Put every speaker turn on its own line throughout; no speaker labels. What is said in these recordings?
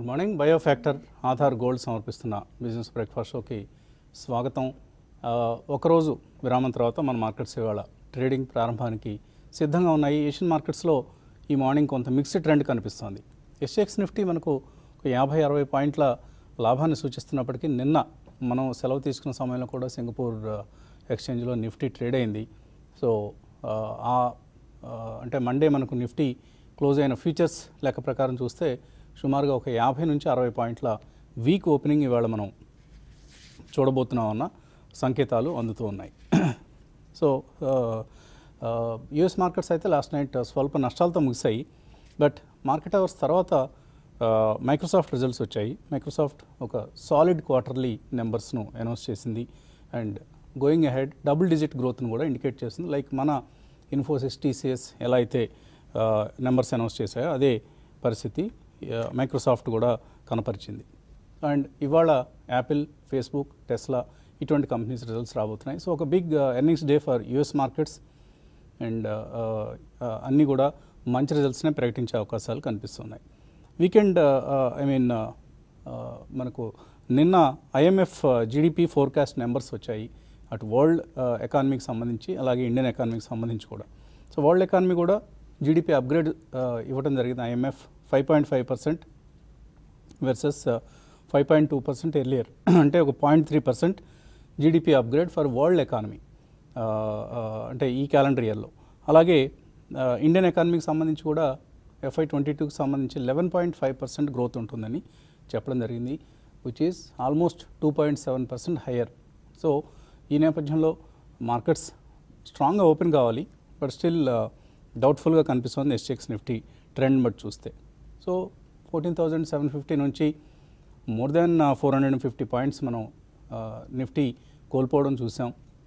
Good morning biofactor Aadhaar gold సమర్పిస్తున్న business breakfast షోకి స్వాగతం ఆ, ఒకరోజు విరామం తర్వాత మన మార్కెట్స్ ఇవాళ ట్రేడింగ్ ప్రారంభానికి సిద్ధంగా ఉన్నాయి ఏషియన్ మార్కెట్స్లో ఈ మార్నింగ్ కొంత మిక్స్డ్ ట్రెండ్ కనిపిస్తోంది ఎస్ఎక్స్ నిఫ్టీ మనకు ఒక యాభై అరవై పాయింట్ల లాభాన్ని సూచిస్తున్నప్పటికీ నిన్న మనం సెలవు తీసుకున్న సమయంలో కూడా సింగపూర్ ఆ, ఎక్స్చేంజ్లో నిఫ్టీ ట్రేడ్ అయింది సో ఆ, ఆ ఆ, అంటే మండే మనకు నిఫ్టీ క్లోజ్ అయిన ఫ్యూచర్స్ లెక్క ప్రకారం చూస్తే సుమారుగా ఒక యాభై నుంచి అరవై పాయింట్ల వీక్ ఓపెనింగ్ ఇవాళ మనం చూడబోతున్నామన్న సంకేతాలు అందుతూ ఉన్నాయి సో యుఎస్ మార్కెట్స్ అయితే లాస్ట్ నైట్ స్వల్ప నష్టాలతో ముగిశాయి బట్ మార్కెట్ అవర్స్ తర్వాత మైక్రోసాఫ్ట్ రిజల్ట్స్ వచ్చాయి మైక్రోసాఫ్ట్ ఒక సాలిడ్ క్వార్టర్లీ నెంబర్స్ను అనౌన్స్ చేసింది and going ahead double digit గ్రోత్ను కూడా ఇండికేట్ చేసింది లైక్ మన ఇన్ఫోసిస్ టీసీఎస్ ఎలా అయితే నెంబర్స్ అనౌన్స్ చేశాయో అదే పరిస్థితి మైక్రోసాఫ్ట్ కూడా కనపరిచింది అండ్ ఇవాళ యాపిల్ ఫేస్బుక్ టెస్లా ఇటువంటి కంపెనీస్ రిజల్ట్స్ రాబోతున్నాయి సో ఒక big earnings day for US markets and అన్నీ కూడా మంచి రిజల్ట్స్నే ప్రకటించే అవకాశాలు కనిపిస్తున్నాయి వీకెండ్ ఐ మీన్ మనకు నిన్న ఐఎంఎఫ్ జీడిపి ఫోర్కాస్ట్ నెంబర్స్ వచ్చాయి అటు వరల్డ్ ఎకానమీకి సంబంధించి అలాగే ఇండియన్ ఎకానమీకి సంబంధించి కూడా సో వరల్డ్ ఎకానమీ కూడా జీడిపి అప్గ్రేడ్ ఇవ్వడం జరిగింది IMF five point five percent versus five point two percent earlier అంటే ఒక point three percent GDP upgrade for world economy అంటే ఈ క్యాలెండర్ ఇయర్లో అలాగే ఇండియన్ ఎకానమీకి సంబంధించి కూడా ఎఫ్ఐ ట్వంటీ టూకి సంబంధించి eleven point five percent growth ఉంటుందని చెప్పడం జరిగింది which is almost two point seven percent higher so ఈ నేపథ్యంలో మార్కెట్స్ స్ట్రాంగ్గా ఓపెన్ కావాలి బట్ స్టిల్ డౌట్ఫుల్గా కనిపిస్తుంది ఎస్టెక్స్ నిఫ్టీ ట్రెండ్ బట్టి చూస్తే so fourteen thousand seven fifty నుంచి more than four hundred and fifty points మనం నిఫ్టీ కోల్పోవడం చూసాం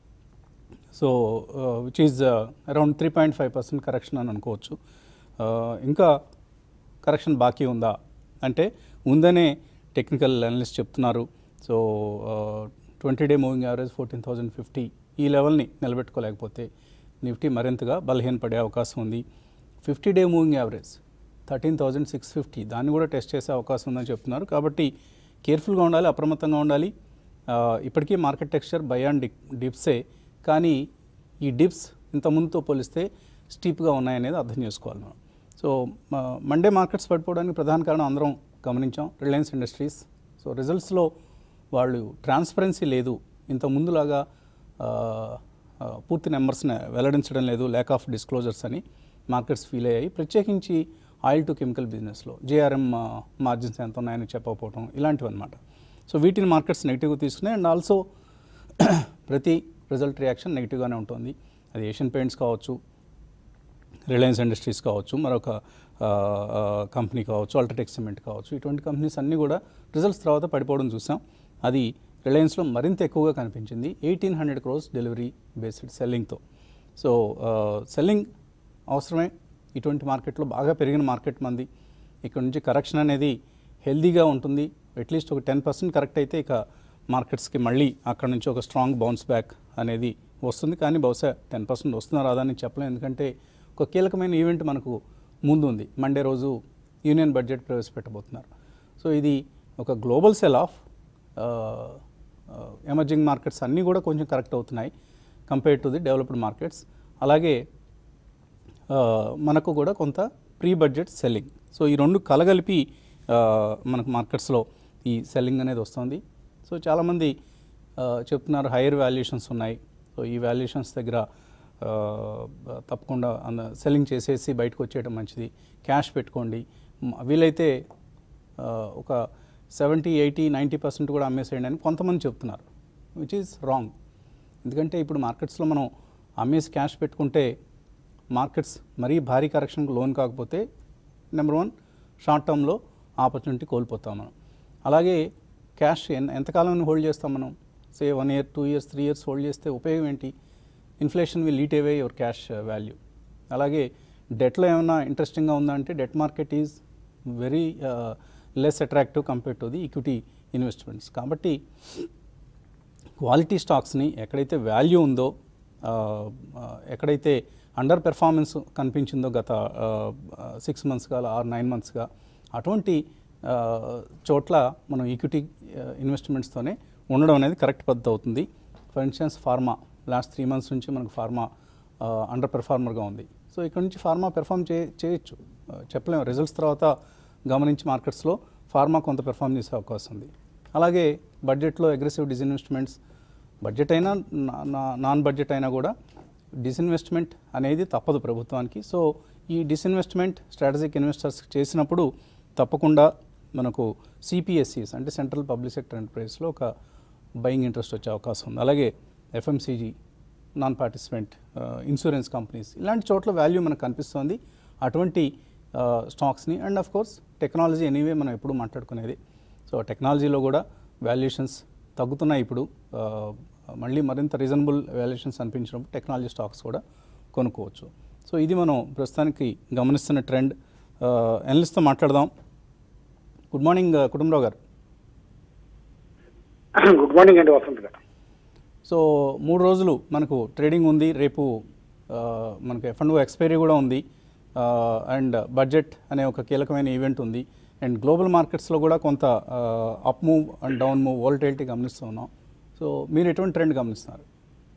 so which is around three point five percent correction అని అనుకోవచ్చు Uh, ఇంకా కరెక్షన్ బాకీ ఉందా అంటే ఉందనే టెక్నికల్ అనలిస్ట్ చెప్తున్నారు so twenty day moving average fourteen thousand fifty ఈ లెవెల్ని నిలబెట్టుకోలేకపోతే నిఫ్టీ మరింతగా బలహీనపడే అవకాశం ఉంది fifty day moving average thirteen thousand six fifty దాన్ని కూడా టెస్ట్ చేసే అవకాశం ఉందని చెప్తున్నారు కాబట్టి కేర్ఫుల్గా ఉండాలి అప్రమత్తంగా ఉండాలి ఆ, ఇప్పటికీ మార్కెట్ టెక్స్చర్ బై అండ్ డిప్సే కానీ ఈ డిప్స్ ఇంత ముందుతో పోలిస్తే స్టీప్గా ఉన్నాయనేది అర్థం చేసుకోవాలి మనం సో మండే మార్కెట్స్ పడిపోవడానికి ప్రధాన కారణం అందరం గమనించాం రిలయన్స్ ఇండస్ట్రీస్ సో రిజల్ట్స్లో వాళ్ళు ట్రాన్స్పరెన్సీ లేదు ఇంత ముందులాగా ఆ, ఆ, పూర్తి నెంబర్స్ని వెల్లడించడం లేదు ల్యాక్ ఆఫ్ డిస్క్లోజర్స్ అని మార్కెట్స్ ఫీల్ అయ్యాయి ప్రత్యేకించి ఆయిల్ టు కెమికల్ బిజినెస్లో జేఆర్ఎం మార్జిన్స్ ఎంత ఉన్నాయని చెప్పకపోవడం ఇలాంటివి అనమాట సో వీటిని మార్కెట్స్ నెగిటివ్గా తీసుకున్నాయి అండ్ ఆల్సో ప్రతి రిజల్ట్ రియాక్షన్ నెగిటివ్గానే ఉంటుంది అది ఏషియన్ పెయింట్స్ కావచ్చు రిలయన్స్ ఇండస్ట్రీస్ కావచ్చు మరొక ఆ, ఆ, కంపెనీ కావచ్చు అల్ట్రాటెక్ సిమెంట్ కావచ్చు ఇటువంటి కంపెనీస్ అన్నీ కూడా రిజల్ట్స్ తర్వాత పడిపోవడం చూసాం అది రిలయన్స్లో మరింత ఎక్కువగా కనిపించింది eighteen hundred crores delivery based సెల్లింగ్తో సో సెల్లింగ్ అవసరమే ఇటువంటి మార్కెట్లో బాగా పెరిగిన మార్కెట్ మంది ఇక్కడ నుంచి కరెక్షన్ అనేది హెల్దీగా ఉంటుంది అట్లీస్ట్ ఒక టెన్ పర్సెంట్ కరెక్ట్ అయితే ఇక మార్కెట్స్కి మళ్ళీ అక్కడ నుంచి ఒక స్ట్రాంగ్ బౌన్స్ బ్యాక్ అనేది వస్తుంది కానీ బహుశా టెన్ పర్సెంట్ వస్తుందా రాదా అని చెప్పలేం ఎందుకంటే ఒక కీలకమైన ఈవెంట్ మనకు ముందు ఉంది మండే రోజు యూనియన్ బడ్జెట్ ప్రవేశపెట్టబోతున్నారు సో ఇది ఒక global sell off emerging markets అన్నీ కూడా కొంచెం కరెక్ట్ అవుతున్నాయి compare to the developed markets అలాగే ఆ, మనకు కూడా కొంత ప్రీ బడ్జెట్ సెల్లింగ్ సో ఈ రెండు కలగలిపి ఆ, మనకు మార్కెట్స్లో ఈ సెల్లింగ్ అనేది వస్తుంది సో చాలామంది ఆ, చెప్తున్నారు హైయర్ వాల్యుయేషన్స్ ఉన్నాయి సో ఈ వాల్యుయేషన్స్ దగ్గర ఆ, తప్పకుండా అంద సెల్లింగ్ చేసేసి బయటకు వచ్చేయడం మంచిది క్యాష్ పెట్టుకోండి మ- వీలైతే ఆ, ఒక సెవెంటీ ఎయిటీ నైంటీ పర్సెంట్ కూడా అమ్మేసేయండి అని కొంతమంది చెప్తున్నారు విచ్ ఈజ్ రాంగ్ ఎందుకంటే ఇప్పుడు మార్కెట్స్లో మనం అమ్మేసి క్యాష్ పెట్టుకుంటే మార్కెట్స్ మరీ భారీ కరెక్షన్కి లోన్ కాకపోతే నెంబర్ వన్ షార్ట్ టర్మ్లో ఆపర్చునిటీ కోల్పోతాం మనం అలాగే క్యాష్ ఎన్ ఎంతకాలం హోల్డ్ చేస్తాం మనం say one year two years three years hold చేస్తే ఉపయోగం ఏంటి inflation will eat away your cash value అలాగే డెట్లో ఏమైనా ఇంట్రెస్టింగ్గా ఉందా అంటే debt market is very less attractive compare to the equity investments కాబట్టి క్వాలిటీ స్టాక్స్ని ఎక్కడైతే వాల్యూ ఉందో ఆ, ఆ, ఎక్కడైతే అండర్ పెర్ఫార్మెన్స్ కనిపించిందో గత సిక్స్ మంత్స్గా ఆర్ నైన్ మంత్స్గా అటువంటి ఆ, చోట్ల మనం ఈక్విటీ ఇన్వెస్ట్మెంట్స్తోనే ఉండడం అనేది కరెక్ట్ పద్ధతి అవుతుంది for instance pharma last three months నుంచి మనకు ఫార్మా అండర్ పెర్ఫార్మర్గా ఉంది సో ఇక్కడ నుంచి ఫార్మా పెర్ఫామ్ చే చేయొచ్చు ఆ, చెప్పలేము రిజల్ట్స్ తర్వాత గమనించి మార్కెట్స్లో ఫార్మా కొంత పెర్ఫామ్ చేసే అవకాశం ఉంది అలాగే బడ్జెట్లో అగ్రెసివ్ డిస్ఇన్వెస్ట్మెంట్స్ బడ్జెట్ అయినా నా- నా- నాన్ బడ్జెట్ అయినా కూడా డిస్ఇన్వెస్ట్మెంట్ అనేది తప్పదు ప్రభుత్వానికి సో ఈ డిస్ఇన్వెస్ట్మెంట్ స్ట్రాటజిక్ ఇన్వెస్టర్స్ చేసినప్పుడు తప్పకుండా మనకు సిపిఎస్సిస్ అంటే సెంట్రల్ పబ్లిక్ సెక్టర్ ఎంటర్ప్రైజ్లో ఒక బయింగ్ ఇంట్రెస్ట్ వచ్చే అవకాశం ఉంది అలాగే FMCG non participant insurance companies ఇలాంటి చోట్ల వాల్యూ మనకు కనిపిస్తుంది అటువంటి స్టాక్స్ని and of course technology anyway మనం ఎప్పుడు మాట్లాడుకునేది సో టెక్నాలజీలో కూడా వాల్యుయేషన్స్ తగ్గుతున్నాయి ఇప్పుడు ఆ, మళ్ళీ మరింత రీజనబుల్ వాల్యుయేషన్స్ అనిపించినప్పుడు టెక్నాలజీ స్టాక్స్ కూడా కొనుక్కోవచ్చు సో ఇది మనం ప్రస్తుతానికి గమనిస్తున్న ట్రెండ్ ఎనలిస్ట్తో మాట్లాడదాం గుడ్ మార్నింగ్ కుటుంబరావు గారు
గుడ్ మార్నింగ్ అండి వసంత్ గారు
సో మూడు రోజులు మనకు ట్రేడింగ్ ఉంది రేపు ఆ, మనకు ఎఫ్ అండ్ ఎక్స్పైరీ కూడా ఉంది అండ్ బడ్జెట్ అనే ఒక కీలకమైన ఈవెంట్ ఉంది అండ్ గ్లోబల్ మార్కెట్స్లో కూడా కొంత up move and down move volatility గమనిస్తూ ఉన్నాం సో మీరు ఎటువంటి ట్రెండ్ గమనిస్తున్నారు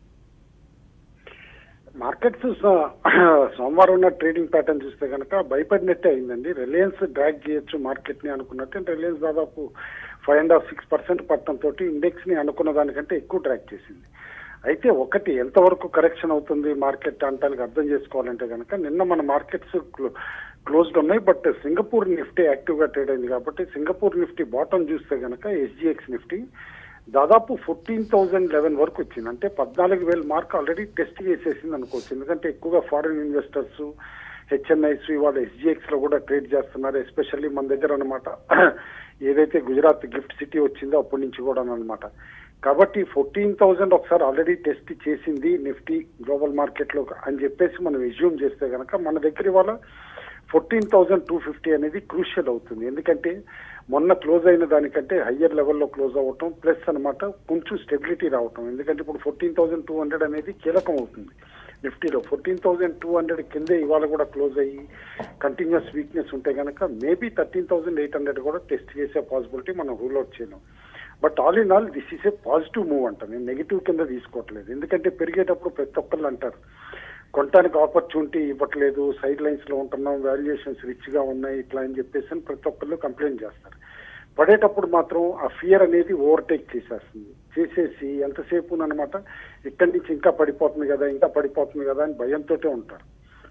మార్కెట్స్ స- సోమవారం ఉన్న ట్రేడింగ్ ప్యాటర్న్ చూస్తే కనుక భయపడినట్టే అయిందండి రిలయన్స్ డ్రాగ్ చేయొచ్చు మార్కెట్ ని అనుకున్నట్టు రిలయన్స్ దాదాపు five and half six percent పట్టడంతో ఇండెక్స్ ని అనుకున్న దానికంటే ఎక్కువ డ్రాగ్ చేసింది అయితే ఒకటి ఎంతవరకు కరెక్షన్ అవుతుంది మార్కెట్ అంటానికి అర్థం చేసుకోవాలంటే కనుక నిన్న మన మార్కెట్స్ క్లోజ్డ్ ఉన్నాయి బట్ సింగపూర్ నిఫ్టీ యాక్టివ్ గా ట్రేడ్ అయింది కాబట్టి సింగపూర్ నిఫ్టీ బాటం చూస్తే కనుక ఎస్జిఎక్స్ నిఫ్టీ దాదాపు ఫోర్టీన్ థౌజండ్ లెవెన్ వరకు వచ్చింది అంటే పద్నాలుగు వేల మార్క్ ఆల్రెడీ టెస్ట్ చేసేసింది అనుకోవచ్చు ఎందుకంటే ఎక్కువగా ఫారిన్ ఇన్వెస్టర్స్ హెచ్ఎన్ఐస్ వాళ్ళు ఎస్జిఎక్స్ లో కూడా ట్రేడ్ చేస్తున్నారు ఎస్పెషల్లీ మన దగ్గర అనమాట ఏదైతే గుజరాత్ గిఫ్ట్ సిటీ వచ్చిందో అప్పటి నుంచి కూడా అనమాట కాబట్టి ఫోర్టీన్ థౌజండ్ ఒకసారి ఆల్రెడీ టెస్ట్ చేసింది నిఫ్టీ గ్లోబల్ మార్కెట్ లో అని చెప్పేసి మనం ఎజ్యూమ్ చేస్తే కనుక మన దగ్గర ఇవాళ ఫోర్టీన్ థౌజండ్ టూ ఫిఫ్టీ అనేది క్రూషియల్ అవుతుంది ఎందుకంటే మొన్న క్లోజ్ అయిన దానికంటే హయ్యర్ లెవెల్లో క్లోజ్ అవ్వటం ప్లస్ అన్నమాట కొంచెం స్టెబిలిటీ రావటం ఎందుకంటే ఇప్పుడు ఫోర్టీన్ థౌజండ్ టూ హండ్రెడ్ అనేది కీలకం అవుతుంది నిఫ్టీలో ఫోర్టీన్ థౌజండ్ టూ హండ్రెడ్ కిందే ఇవాళ కూడా క్లోజ్ అయ్యి కంటిన్యూస్ వీక్నెస్ ఉంటే కనుక maybe thirteen thousand eight hundred కూడా టెస్ట్ చేసే పాసిబిలిటీ మనం రూల్ అవుట్ చేయలేం but all in all this is a positive move అంట నేను నెగిటివ్ కింద తీసుకోవట్లేదు ఎందుకంటే పెరిగేటప్పుడు ప్రతి ఒక్కళ్ళు అంటారు కొనటానికి ఆపర్చునిటీ ఇవ్వట్లేదు సైడ్ లైన్స్ లో ఉంటున్నాం వాల్యుయేషన్స్ రిచ్ గా ఉన్నాయి ఇట్లా అని చెప్పేసి అని ప్రతి ఒక్కళ్ళు కంప్లైంట్ చేస్తారు పడేటప్పుడు మాత్రం ఆ ఫియర్ అనేది ఓవర్టేక్ చేసేస్తుంది చేసేసి ఎంతసేపు అనమాట ఇక్కడి నుంచి ఇంకా పడిపోతుంది కదా ఇంకా పడిపోతుంది కదా అని భయంతో ఉంటారు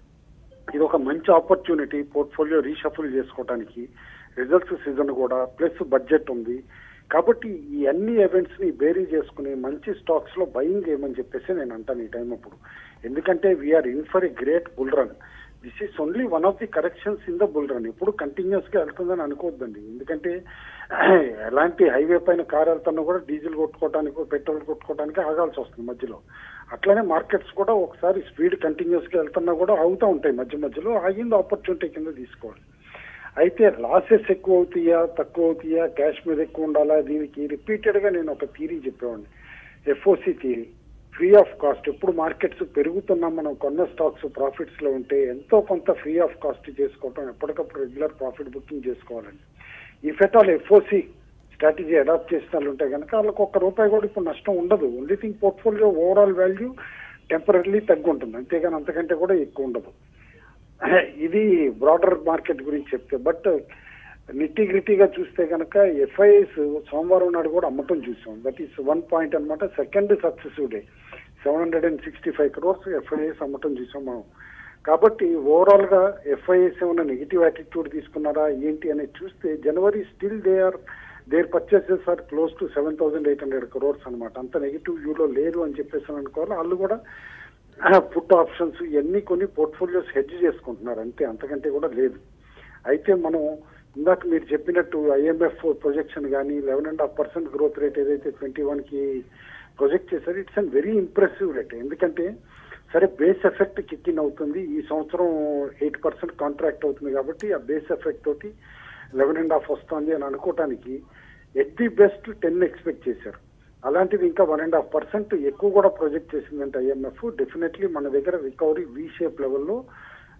ఇది ఒక మంచి ఆపర్చునిటీ పోర్ట్ఫోలియో రీషఫుల్ చేసుకోవడానికి రిజల్ట్స్ సీజన్ కూడా ప్లస్ బడ్జెట్ ఉంది కాబట్టి ఈ అన్ని ఈవెంట్స్ ని బేరీ చేసుకుని మంచి స్టాక్స్ లో బయింగ్ చేయమని చెప్పేసి నేను అంటాను ఈ టైం అప్పుడు ఎందుకంటే we are in for a great bull run this is only one of the corrections in the bull run ఇప్పుడు కంటిన్యూస్ గా వెళ్తుందని అనుకోవద్దండి ఎందుకంటే ఎలాంటి హైవే పైన కార్ వెళ్తున్నా కూడా డీజిల్ కొట్టుకోవడానికి పెట్రోల్ కొట్టుకోవడానికి ఆగాల్సి వస్తుంది మధ్యలో అట్లనే మార్కెట్స్ కూడా ఒకసారి స్పీడ్ కంటిన్యూస్ గా వెళ్తున్నా కూడా ఆగుతూ ఉంటాయి మధ్య మధ్యలో ఆగింది ఆపర్చునిటీ కింద తీసుకోవాలి అయితే లాసెస్ ఎక్కువ అవుతాయా తక్కువ అవుతాయా క్యాష్ మీద ఎక్కువ ఉండాలా దీనికి రిపీటెడ్ గా నేను ఒక థీరీ చెప్పేవాడిని FOC theory free of cost ఎప్పుడు మార్కెట్స్ పెరుగుతున్నా మనం కొన్న స్టాక్స్ ప్రాఫిట్స్ లో ఉంటే ఎంతో కొంత ఫ్రీ ఆఫ్ కాస్ట్ చేసుకోవటం ఎప్పటికప్పుడు రెగ్యులర్ ప్రాఫిట్ బుకింగ్ చేసుకోవాలండి ఈ ఫెటాల్ ఎఫ్ఓసి స్ట్రాటజీ అడాప్ట్ చేసిన వాళ్ళు ఉంటే కనుక వాళ్ళకి ఒక్క రూపాయి కూడా ఇప్పుడు నష్టం ఉండదు only thing portfolio overall value temporary తగ్గుంటుంది అంతేగాని అంతకంటే కూడా ఎక్కువ ఉండదు ఇది బ్రాడర్ మార్కెట్ గురించి చెప్తే బట్ నిట్టి గ్రిటీగా చూస్తే కనుక ఎఫ్ఐఎస్ సోమవారం నాడు కూడా అమ్మటం చూసాం దట్ ఈస్ వన్ పాయింట్ అన్నమాట second successive day seven hundred and sixty five crores FIs అమ్మటం చూసాం మనం కాబట్టి ఓవరాల్ గా ఎఫ్ఐఎస్ ఏమైనా నెగిటివ్ యాటిట్యూడ్ తీసుకున్నారా ఏంటి అనేది చూస్తే జనవరి still they are there purchases are close to seven thousand eight hundred crores అనమాట అంత నెగిటివ్ వ్యూలో లేరు అని చెప్పేసి అనుకోవాలి వాళ్ళు కూడా పుట్ ఆప్షన్స్ ఇవన్నీ కొన్ని పోర్ట్ఫోలియోస్ హెడ్జ్ చేసుకుంటున్నారు అంతే అంతకంటే కూడా లేదు అయితే మనం ఇందాక మీరు చెప్పినట్టు ఐఎంఎఫ్ ప్రొజెక్షన్ కానీ eleven and half percent growth rate ఏదైతే ట్వంటీ వన్ కి ప్రొజెక్ట్ చేశారు it's an very impressive rate ఎందుకంటే సరే బేస్ ఎఫెక్ట్ కిక్ ఇన్ అవుతుంది ఈ సంవత్సరం ఎయిట్ పర్సెంట్ కాంట్రాక్ట్ అవుతుంది కాబట్టి ఆ బేస్ ఎఫెక్ట్ తోటి లెవెన్ అండ్ హాఫ్ వస్తుంది అని అనుకోవటానికి at the best ten expect చేశారు అలాంటిది ఇంకా వన్ అండ్ హాఫ్ పర్సెంట్ ఎక్కువ కూడా ప్రొజెక్ట్ చేసిందంటే ఐఎంఎఫ్ డెఫినెట్లీ మన దగ్గర రికవరీ వి షేప్ లెవెల్లో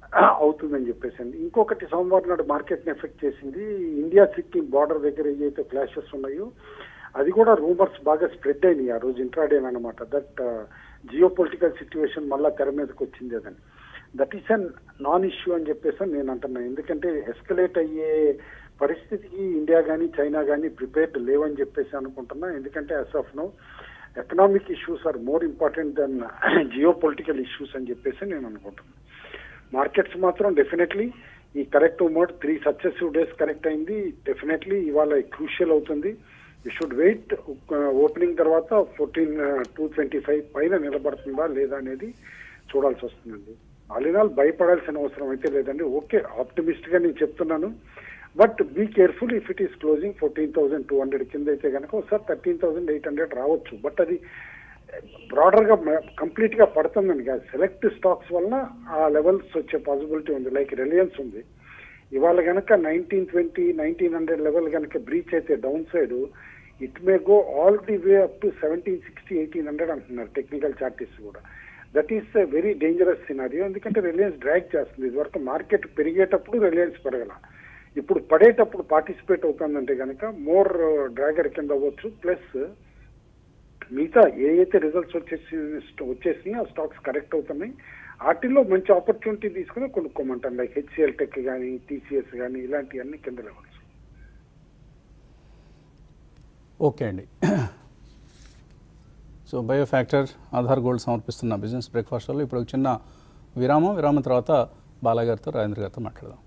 అవుతుందని చెప్పేసి అండి ఇంకొకటి సోమవారం నాడు మార్కెట్ని ఎఫెక్ట్ చేసింది ఇండియా సిక్కిం బార్డర్ దగ్గర ఏవైతే ఫ్లాషెస్ ఉన్నాయో అది కూడా రూమర్స్ బాగా స్ప్రెడ్ అయినాయి ఆ రోజు ఇంట్రాడే అనమాట దట్ జియో పొలిటికల్ సిచ్యువేషన్ మళ్ళా తెర మీదకి వచ్చింది అదని that is an non issue అని చెప్పేసి అని నేను అంటున్నా ఎందుకంటే ఎస్కలేట్ అయ్యే పరిస్థితికి ఇండియా కానీ చైనా కానీ ప్రిపేర్డ్ లేవని చెప్పేసి అనుకుంటున్నా ఎందుకంటే as of now economic issues are more important then geopolitical issues అని చెప్పేసి నేను అనుకుంటున్నాను మార్కెట్స్ మాత్రం డెఫినెట్లీ ఈ corrective mode three successive days correct అయింది డెఫినెట్లీ ఇవాళ క్రూషియల్ అవుతుంది యూ షుడ్ వెయిట్ ఓపెనింగ్ తర్వాత ఫోర్టీన్ టూ ట్వంటీ ఫైవ్ పైన నిలబడుతుందా లేదా అనేది చూడాల్సి వస్తుందండి ఆల్ ఇన్ ఆల్ భయపడాల్సిన అవసరం అయితే లేదండి ఓకే ఆప్టిమిస్ట్ గా నేను చెప్తున్నాను but be careful if it is closing fourteen thousand two hundred కింద అయితే కనుక ఒకసారి థర్టీన్ థౌసండ్ ఎయిట్ హండ్రెడ్ రావచ్చు బట్ అది బ్రాడర్ గా కంప్లీట్ గా పడుతుందండి కాదు సెలెక్ట్ స్టాక్స్ వలన ఆ లెవెల్స్ వచ్చే పాసిబిలిటీ ఉంది లైక్ రిలయన్స్ ఉంది ఇవాళ కనుక nineteen twenty nineteen hundred level కనుక బ్రీచ్ అయితే down side it may go all the way up to seventeen sixty eighteen hundred అంటున్నారు టెక్నికల్ చార్టీస్ కూడా that is a very dangerous scenario ఎందుకంటే Reliance drag చేస్తుంది ఇదివరకు మార్కెట్ పెరిగేటప్పుడు రిలయన్స్ పెరగల ఇప్పుడు పడేటప్పుడు participate అవుతుందంటే కనుక మోర్ డ్రాగర్ కింద అవ్వచ్చు ప్లస్ మిగతా ఏ అయితే రిజల్ట్స్ వచ్చేసి వచ్చేసినాయి ఆ స్టాక్స్ కరెక్ట్ అవుతున్నాయి వాటిల్లో మంచి ఆపర్చునిటీ తీసుకుని కొనుక్కోమంటాను లైక్ హెచ్సిఎల్ టెక్ కానీ టీసీఎస్ కానీ ఇలాంటివన్నీ కింద లెవెల్స్
ఓకే అండి so bio factor Aadhaar gold సమర్పిస్తున్న బిజినెస్ బ్రేక్ఫాస్ట్లో ఇప్పుడు ఒక చిన్న విరామం విరామం తర్వాత బాలాగారితో రాజేంద్ర గారితో మాట్లాడదాం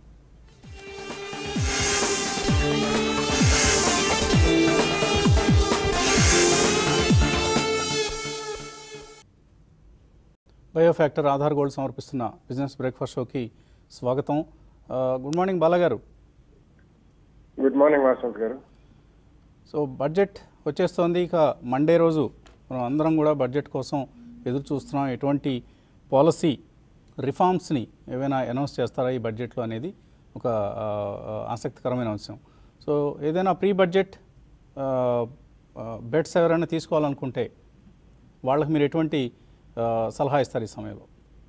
బయో ఫ్యాక్టర్ ఆధార్ గోల్డ్ సమర్పిస్తున్న బిజినెస్ బ్రేక్ఫాస్ట్ షోకి స్వాగతం ఆ, గుడ్ మార్నింగ్ బాలాగారు
గుడ్ మార్నింగ్ వాసంత్ గారు
సో బడ్జెట్ వచ్చేస్తోంది ఇక మండే రోజు మనం అందరం కూడా బడ్జెట్ కోసం ఎదురు చూస్తున్నాం ఎటువంటి పాలసీ రిఫార్మ్స్ని ఏవైనా అనౌన్స్ చేస్తారా ఈ బడ్జెట్లో అనేది ఒక ఆ, ఆ, ఆసక్తికరమైన అంశం సో ఏదైనా ప్రీ బడ్జెట్ బెడ్స్ ఎవరైనా తీసుకోవాలనుకుంటే వాళ్ళకి మీరు ఎటువంటి ఆ, సలహా ఇస్తారు ఈ సమయంలో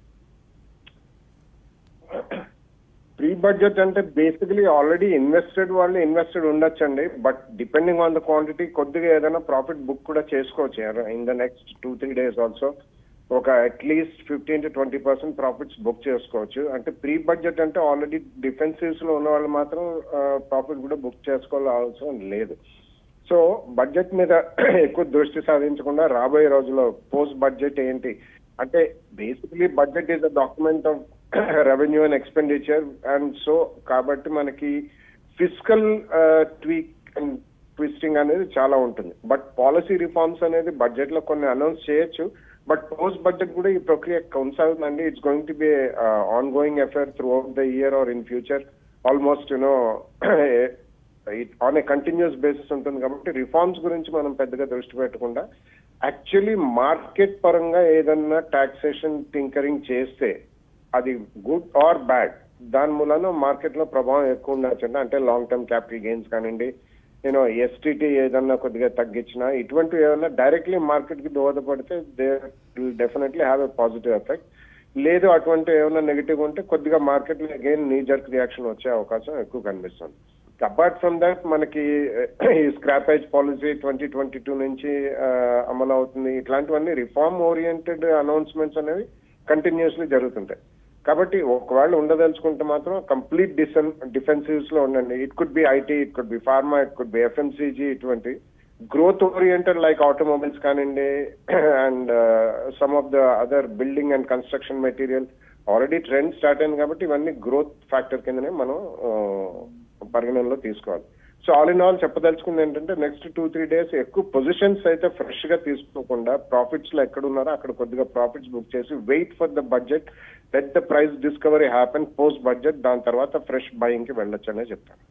ప్రీ బడ్జెట్ అంటే బేసికలీ ఆల్రెడీ ఇన్వెస్టెడ్ వాళ్ళు ఇన్వెస్టెడ్ ఉండొచ్చండి but depending on the quantity కొద్దిగా ఏదైనా ప్రాఫిట్ బుక్ కూడా చేసుకోవచ్చు in the next two three days also ఒక at least fifteen to twenty percent profits book చేసుకోవచ్చు అంటే ప్రీ బడ్జెట్ అంటే ఆల్రెడీ డిఫెన్సివ్స్ లో ఉన్న వాళ్ళు మాత్రం ప్రాఫిట్ కూడా బుక్ చేసుకోవాల్సిన అవసరం లేదు సో బడ్జెట్ మీద ఎక్కువ దృష్టి సాధించకుండా రాబోయే రోజుల్లో పోస్ట్ బడ్జెట్ ఏంటి అంటే basically budget is a document of revenue and expenditure and so కాబట్టి మనకి ఫిజికల్ ట్వీక్ అండ్ ట్విస్టింగ్ అనేది చాలా ఉంటుంది బట్ పాలసీ రిఫార్మ్స్ అనేది బడ్జెట్ లో కొన్ని అనౌన్స్ చేయొచ్చు బట్ పోస్ట్ బడ్జెట్ కూడా ఈ ప్రక్రియ కొనసాగుతుందండి it's going to be ongoing affair throughout the year or in future almost you know on a continuous basis ఉంటుంది కాబట్టి రిఫార్మ్స్ గురించి మనం పెద్దగా దృష్టి పెట్టకుండా యాక్చువల్లీ మార్కెట్ పరంగా ఏదన్నా టాక్సేషన్ టింకరింగ్ చేస్తే అది గుడ్ ఆర్ బ్యాడ్ దాని మూలన మార్కెట్ లో ప్రభావం ఎక్కువ ఉండొచ్చు అంటే లాంగ్ టర్మ్ క్యాపిటల్ గెయిన్స్ కానివ్వండి నేను ఎస్టీటీ ఏదన్నా కొద్దిగా తగ్గించినా ఇటువంటివి ఏదన్నా డైరెక్ట్లీ మార్కెట్ కి దోహదపడితే they will definitely have a positive effect లేదు అటువంటి ఏమైనా నెగిటివ్ ఉంటే కొద్దిగా మార్కెట్ లో అగైన్ నీ జర్క్ రియాక్షన్ వచ్చే అవకాశం ఎక్కువ కనిపిస్తుంది అపార్ట్ ఫ్రమ్ దట్ మనకి ఈ scrappage policy twenty twenty two నుంచి ఆ, అమలు అవుతుంది ఇట్లాంటివన్నీ రిఫార్మ్ ఓరియంటెడ్ అనౌన్స్మెంట్స్ అనేవి కంటిన్యూస్లీ జరుగుతుంటాయి కాబట్టి ఒకవేళ ఉండదలుచుకుంటే మాత్రం కంప్లీట్ డిసెన్ డిఫెన్సివ్స్ లో ఉండండి it could be IT it could be pharma it could be FMCG ఇటువంటి గ్రోత్ ఓరియంటెడ్ లైక్ ఆటోమొబైల్స్ కానివ్వండి and some of the other building and construction material already trend start అయింది కాబట్టి ఇవన్నీ గ్రోత్ ఫ్యాక్టర్ కిందనే మనం ఆ, పరిగణనలో తీసుకోవాలి సో ఆల్ ఇన్ ఆల్ చెప్పదలుచుకుంది ఏంటంటే నెక్స్ట్ టూ త్రీ డేస్ ఎక్కువ పొజిషన్స్ అయితే ఫ్రెష్ గా తీసుకోకుండా ప్రాఫిట్స్ లో ఎక్కడ ఉన్నారో అక్కడ కొద్దిగా ప్రాఫిట్స్ బుక్ చేసి wait for the budget let the price discovery happen post budget దాని తర్వాత ఫ్రెష్ బయింగ్ కి వెళ్ళొచ్చు అనే చెప్తాను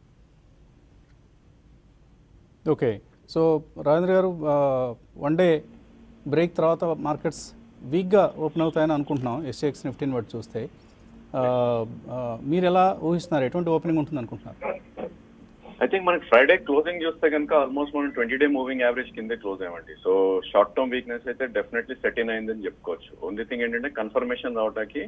ఓకే సో రాజేంద్ర గారు వన్ డే బ్రేక్ తర్వాత మార్కెట్స్ వీక్గా ఓపెన్ అవుతాయని అనుకుంటున్నాం ఎస్ఎక్స్ నిఫ్టీని బట్టి చూస్తే ఆ, ఆ, మీరు ఎలా ఊహిస్తున్నారు ఎటువంటి ఓపెనింగ్ ఉంటుంది అనుకుంటున్నారు
ఐ థింక్ మనకి ఫ్రైడే క్లోజింగ్ చూస్తే కనుక ఆల్మోస్ట్ మనం ట్వంటీ డే మూవింగ్ యావరేజ్ కిందే క్లోజ్ అయ్యామండి సో షార్ట్ టర్మ్ వీక్నెస్ అయితే డెఫినెట్లీ సెట్ ఇన్ అయిందని చెప్పుకోవచ్చు ఓన్లీ థింగ్ ఏంటంటే కన్ఫర్మేషన్ రావడానికి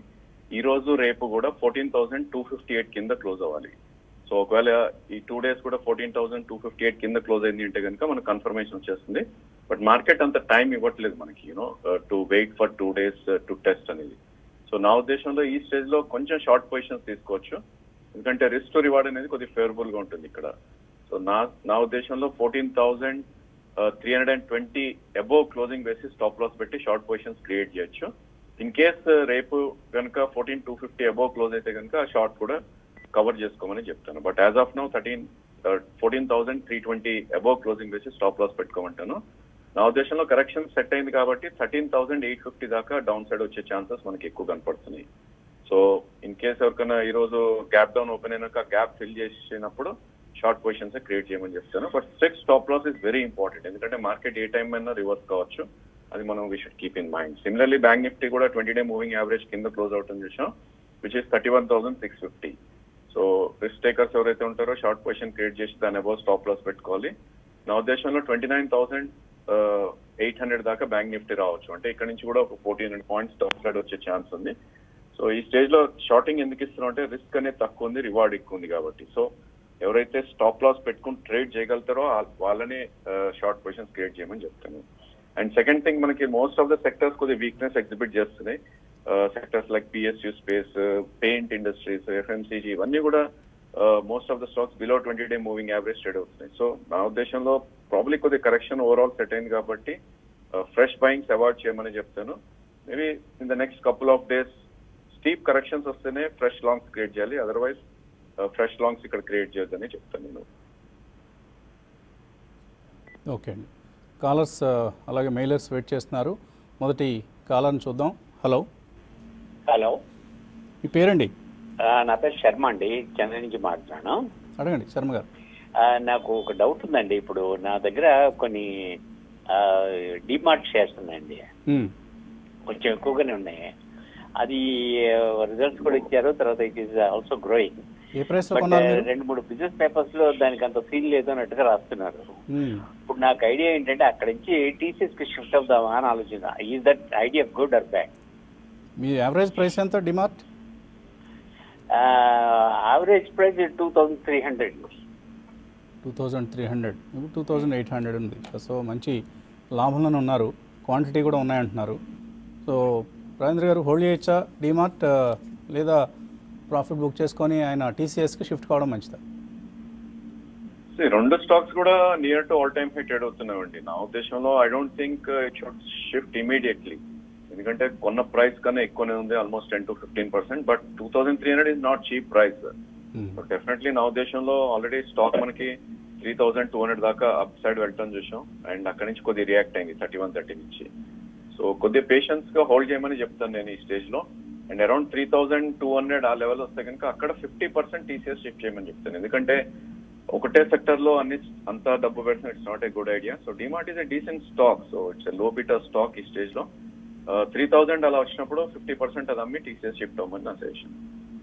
ఈ రోజు రేపు కూడా fourteen thousand two fifty eight కింద క్లోజ్ అవ్వాలి సో ఒకవేళ ఈ టూ డేస్ కూడా fourteen thousand two fifty eight కింద క్లోజ్ అయింది అంటే కనుక మనకు కన్ఫర్మేషన్ వచ్చేస్తుంది బట్ మార్కెట్ అంత టైం ఇవ్వట్లేదు మనకి you know to wait for two days to test అనేది సో నా ఉద్దేశంలో ఈ స్టేజ్ లో కొంచెం షార్ట్ పొజిషన్స్ తీసుకోవచ్చు ఎందుకంటే రిస్క్ టు రివార్డ్ అనేది కొద్దిగా ఫేవరబుల్ గా ఉంటుంది ఇక్కడ సో నా నా ఉద్దేశంలో fourteen thousand three hundred and twenty above closing basis stop loss పెట్టి షార్ట్ పొజిషన్స్ క్రియేట్ చేయొచ్చు ఇన్ కేస్ రేపు కనుక fourteen two fifty above close అయితే కనుక షార్ట్ కూడా కవర్ చేసుకోమని చెప్తాను but as of now thirteen fourteen thousand three twenty above closing basis stop loss పెట్టుకోమంటాను నా ఉద్దేశంలో కరెక్షన్ సెట్ అయింది కాబట్టి థర్టీన్ థౌసండ్ ఎయిట్ ఫిఫ్టీ దాకా డౌన్ సైడ్ వచ్చే ఛాన్సెస్ మనకి ఎక్కువ కనపడుతున్నాయి సో ఇన్ కేస్ ఎవరికైనా ఈ రోజు గ్యాప్ డౌన్ ఓపెన్ అయినాక గ్యాప్ ఫిల్ చేసినప్పుడు షార్ట్ పొజిషన్స్ క్రియేట్ చేయమని చెప్తాను but strict stop loss is very important ఎందుకంటే మార్కెట్ ఏ టైం అయినా రివర్స్ కావచ్చు అది మనం we should keep in mind similarly bank Nifty కూడా ట్వంటీ డే మూవింగ్ యావరేజ్ కింద క్లోజ్ అవుట్ చూసాం which is thirty one thousand six fifty so risk takers ఎవరైతే ఉంటారో షార్ట్ పొజిషన్ క్రియేట్ చేసి దాని అబౌవ్ స్టాప్ లాస్ పెట్టుకోవాలి నా ఉద్దేశంలో twenty nine thousand eight hundred దాకా బ్యాంక్ నిఫ్టీ రావచ్చు అంటే ఇక్కడ నుంచి కూడా ఒక fourteen hundred points top side వచ్చే ఛాన్స్ ఉంది సో ఈ స్టేజ్ లో షార్టింగ్ ఎందుకు ఇస్తున్నాం అంటే రిస్క్ అనేది తక్కువ ఉంది రివార్డ్ ఎక్కువ ఉంది కాబట్టి సో ఎవరైతే స్టాప్ లాస్ పెట్టుకుని ట్రేడ్ చేయగలుగుతారో ఆ- వాళ్ళని షార్ట్ పొజిషన్స్ క్రియేట్ చేయమని చెప్తాను అండ్ సెకండ్ థింగ్ మనకి మోస్ట్ ఆఫ్ ద సెక్టర్స్ కొద్దిగా వీక్నెస్ ఎగ్జిబిట్ చేస్తున్నాయి sectors like PSU space paint industries FMCG ఇవన్నీ కూడా most of the stocks below twenty day moving average trade అవుతున్నాయి సో నా ఉద్దేశంలో ప్రాబ్లీ కొద్దిగా కరెక్షన్ ఓవరాల్ సెట్ అయింది కాబట్టి ఫ్రెష్ బయింగ్స్ అవాయిడ్ చేయమని చెప్తాను maybe in the next couple of days steep corrections వస్తేనే ఫ్రెష్ లాంగ్స్ క్రియేట్ చేయాలి అదర్వైజ్ ఫ్రెష్ లాంగ్స్ ఇక్కడ క్రియేట్ చేయొద్దని చెప్తాను నేను
ఓకే అండి కాలర్స్ ఆ, అలాగే మెయిలర్స్ వెయిట్ చేస్తున్నారు మొదటి కాలర్ని చూద్దాం హలో
హలో
మీ పేరండి
ఆ, నా పేరు శర్మ అండి చెన్నై నుంచి మాట్లాడాను
అడగండి శర్మ గారు
ఆ, నాకు ఒక డౌట్ ఉందండి ఇప్పుడు నా దగ్గర కొన్ని డిమార్ట్ షేర్స్ ఉన్నాయండి
మ్మ్.
కొంచెం ఎక్కువగానే ఉన్నాయి అది రిజల్ట్స్ కూడా ఇచ్చారు తర్వాత it is also growing
a ప్రైస్లో
బట్
కొన్నారు మీరు
రెండు మూడు బిజినెస్ పేపర్స్ లో దానికి అంత సీన్ లేదు అన్నట్టుగా రాస్తున్నారు
మ్మ్.
ఇప్పుడు నాకు ఐడియా ఏంటంటే అక్కడ నుంచి టీసీఎస్ కి షిఫ్ట్ అవుదామా అని ఆలోచన is that idea good or bad
మీ యావరేజ్ ప్రైస్ ఎంత DMart
average price two thousand three hundred
two thousand three hundred ఇప్పుడు టూ థౌజండ్ ఎయిట్ హండ్రెడ్ ఉంది సో మంచి లాభంలోనే ఉన్నారు క్వాంటిటీ కూడా ఉన్నాయంటున్నారు సో రాజేంద్ర గారు హోల్డ్ చేయొచ్చా డిమార్ట్ ఆ, లేదా ప్రాఫిట్ బుక్ చేసుకొని ఆయన టీసీఎస్కి షిఫ్ట్ కావడం మంచిదా
See, రెండు స్టాక్స్ కూడా near to all time high trade అవుతున్నాయండి నా ఉద్దేశంలో I don't think it should shift immediately ఎందుకంటే కొన్న ప్రైస్ కన్నా ఎక్కువనే ఉంది almost ten to fifteen percent but two thousand three hundred is not cheap price
hmm.
Definitely నా ఉద్దేశంలో ఆల్రెడీ స్టాక్ మనకి త్రీ థౌసండ్ టూ హండ్రెడ్ దాకా అప్ సైడ్ వెళ్ళటం చూసాం అండ్ అక్కడి నుంచి కొద్దిగా రియాక్ట్ అయింది థర్టీ వన్ థర్టీ నుంచి సో కొద్దిగా పేషెన్స్ గా హోల్డ్ చేయమని చెప్తాను నేను ఈ స్టేజ్ లో and around three thousand two hundred ఆ లెవెల్ వస్తే కనుక అక్కడ ఫిఫ్టీ పర్సెంట్ టీసీఎస్ షిఫ్ట్ చేయమని చెప్తాను ఎందుకంటే ఒకటే సెక్టర్ లో అన్ని అంతా డబ్బు పెడితే it's not a good idea so DMart is a decent stock so it's low beta stock ఈ స్టేజ్ లో త్రీ థౌసండ్ అలా వచ్చినప్పుడు ఫిఫ్టీ పర్సెంట్ అది అమ్మి టీసీఎస్ షిఫ్ట్ అవ్వమని నా సజెషన్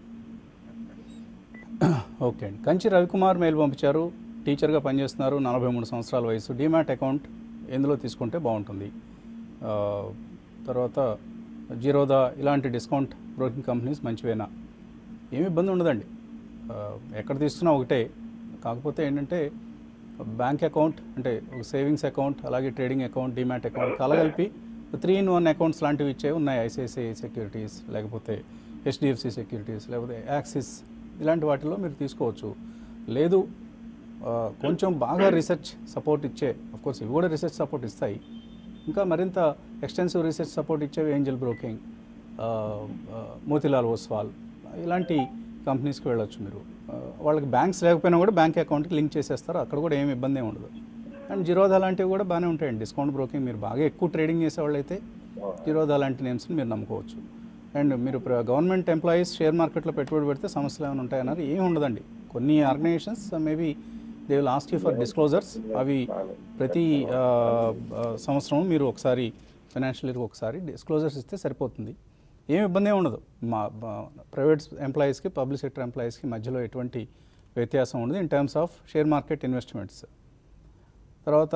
ఓకే అండి కంచి రవికుమార్ మెయిల్ పంపించారు టీచర్గా పనిచేస్తున్నారు నలభై మూడు సంవత్సరాల వయసు డిమాట్ అకౌంట్ ఎందులో తీసుకుంటే బాగుంటుంది ఆ, తర్వాత జీరోదా ఇలాంటి డిస్కౌంట్ బ్రోకింగ్ కంపెనీస్ మంచివేనా ఏమి ఇబ్బంది ఉండదండి ఆ, ఎక్కడ తీసుకున్నా ఒకటే కాకపోతే ఏంటంటే బ్యాంక్ అకౌంట్ అంటే ఒక సేవింగ్స్ అకౌంట్ అలాగే ట్రేడింగ్ అకౌంట్ డిమాట్ అకౌంట్ కలగలిపి త్రీ ఇన్ వన్ అకౌంట్స్ లాంటివి ఇచ్చేవి ఉన్నాయి ఐసిఐసిఐ సెక్యూరిటీస్ లేకపోతే హెచ్డిఎఫ్సి సెక్యూరిటీస్ లేకపోతే యాక్సిస్ ఇలాంటి వాటిలో మీరు తీసుకోవచ్చు లేదు ఆ, కొంచెం బాగా రీసెర్చ్ సపోర్ట్ ఇచ్చే కోర్స్ ఇవి కూడా రీసెర్చ్ సపోర్ట్ ఇస్తాయి ఇంకా మరింత ఎక్స్టెన్సివ్ రీసెర్చ్ సపోర్ట్ ఇచ్చేవి ఏంజల్ బ్రోకింగ్ ఆ, ఆ, మోతిలాల్ ఓస్వాల్ ఇలాంటి కంపెనీస్కి వెళ్ళొచ్చు మీరు ఆ, వాళ్ళకి బ్యాంక్స్ లేకపోయినా కూడా బ్యాంక్ అకౌంట్కి లింక్ చేసేస్తారు అక్కడ కూడా ఏమి ఇబ్బంది ఏమి ఉండదు అండ్ జిరోదా లాంటివి కూడా బాగానే ఉంటాయండి డిస్కౌంట్ బ్రోకింగ్ మీరు బాగా ఎక్కువ ట్రేడింగ్ చేసేవాళ్ళైతే జిరోదా లాంటి నేమ్స్ని మీరు నమ్ముకోవచ్చు అండ్ మీరు గవర్నమెంట్ ఎంప్లాయీస్ షేర్ మార్కెట్లో పెట్టుబడి పెడితే సమస్యలు ఏమైనా ఉంటాయన్నారు ఏమి ఉండదండి కొన్ని organisations maybe they will ask you for disclosures అవి ప్రతి ఆ, ఆ, సంవత్సరం మీరు ఒకసారి ఫైనాన్షియల్ ఇయర్కి ఒకసారి డిస్క్లోజర్స్ ఇస్తే సరిపోతుంది ఏమి ఇబ్బంది ఏమి ఉండదు మా ప్రైవేట్ ఎంప్లాయీస్కి పబ్లిక్ సెక్టర్ ఎంప్లాయీస్కి మధ్యలో ఎటువంటి వ్యత్యాసం ఉండదు in terms of share market investments తర్వాత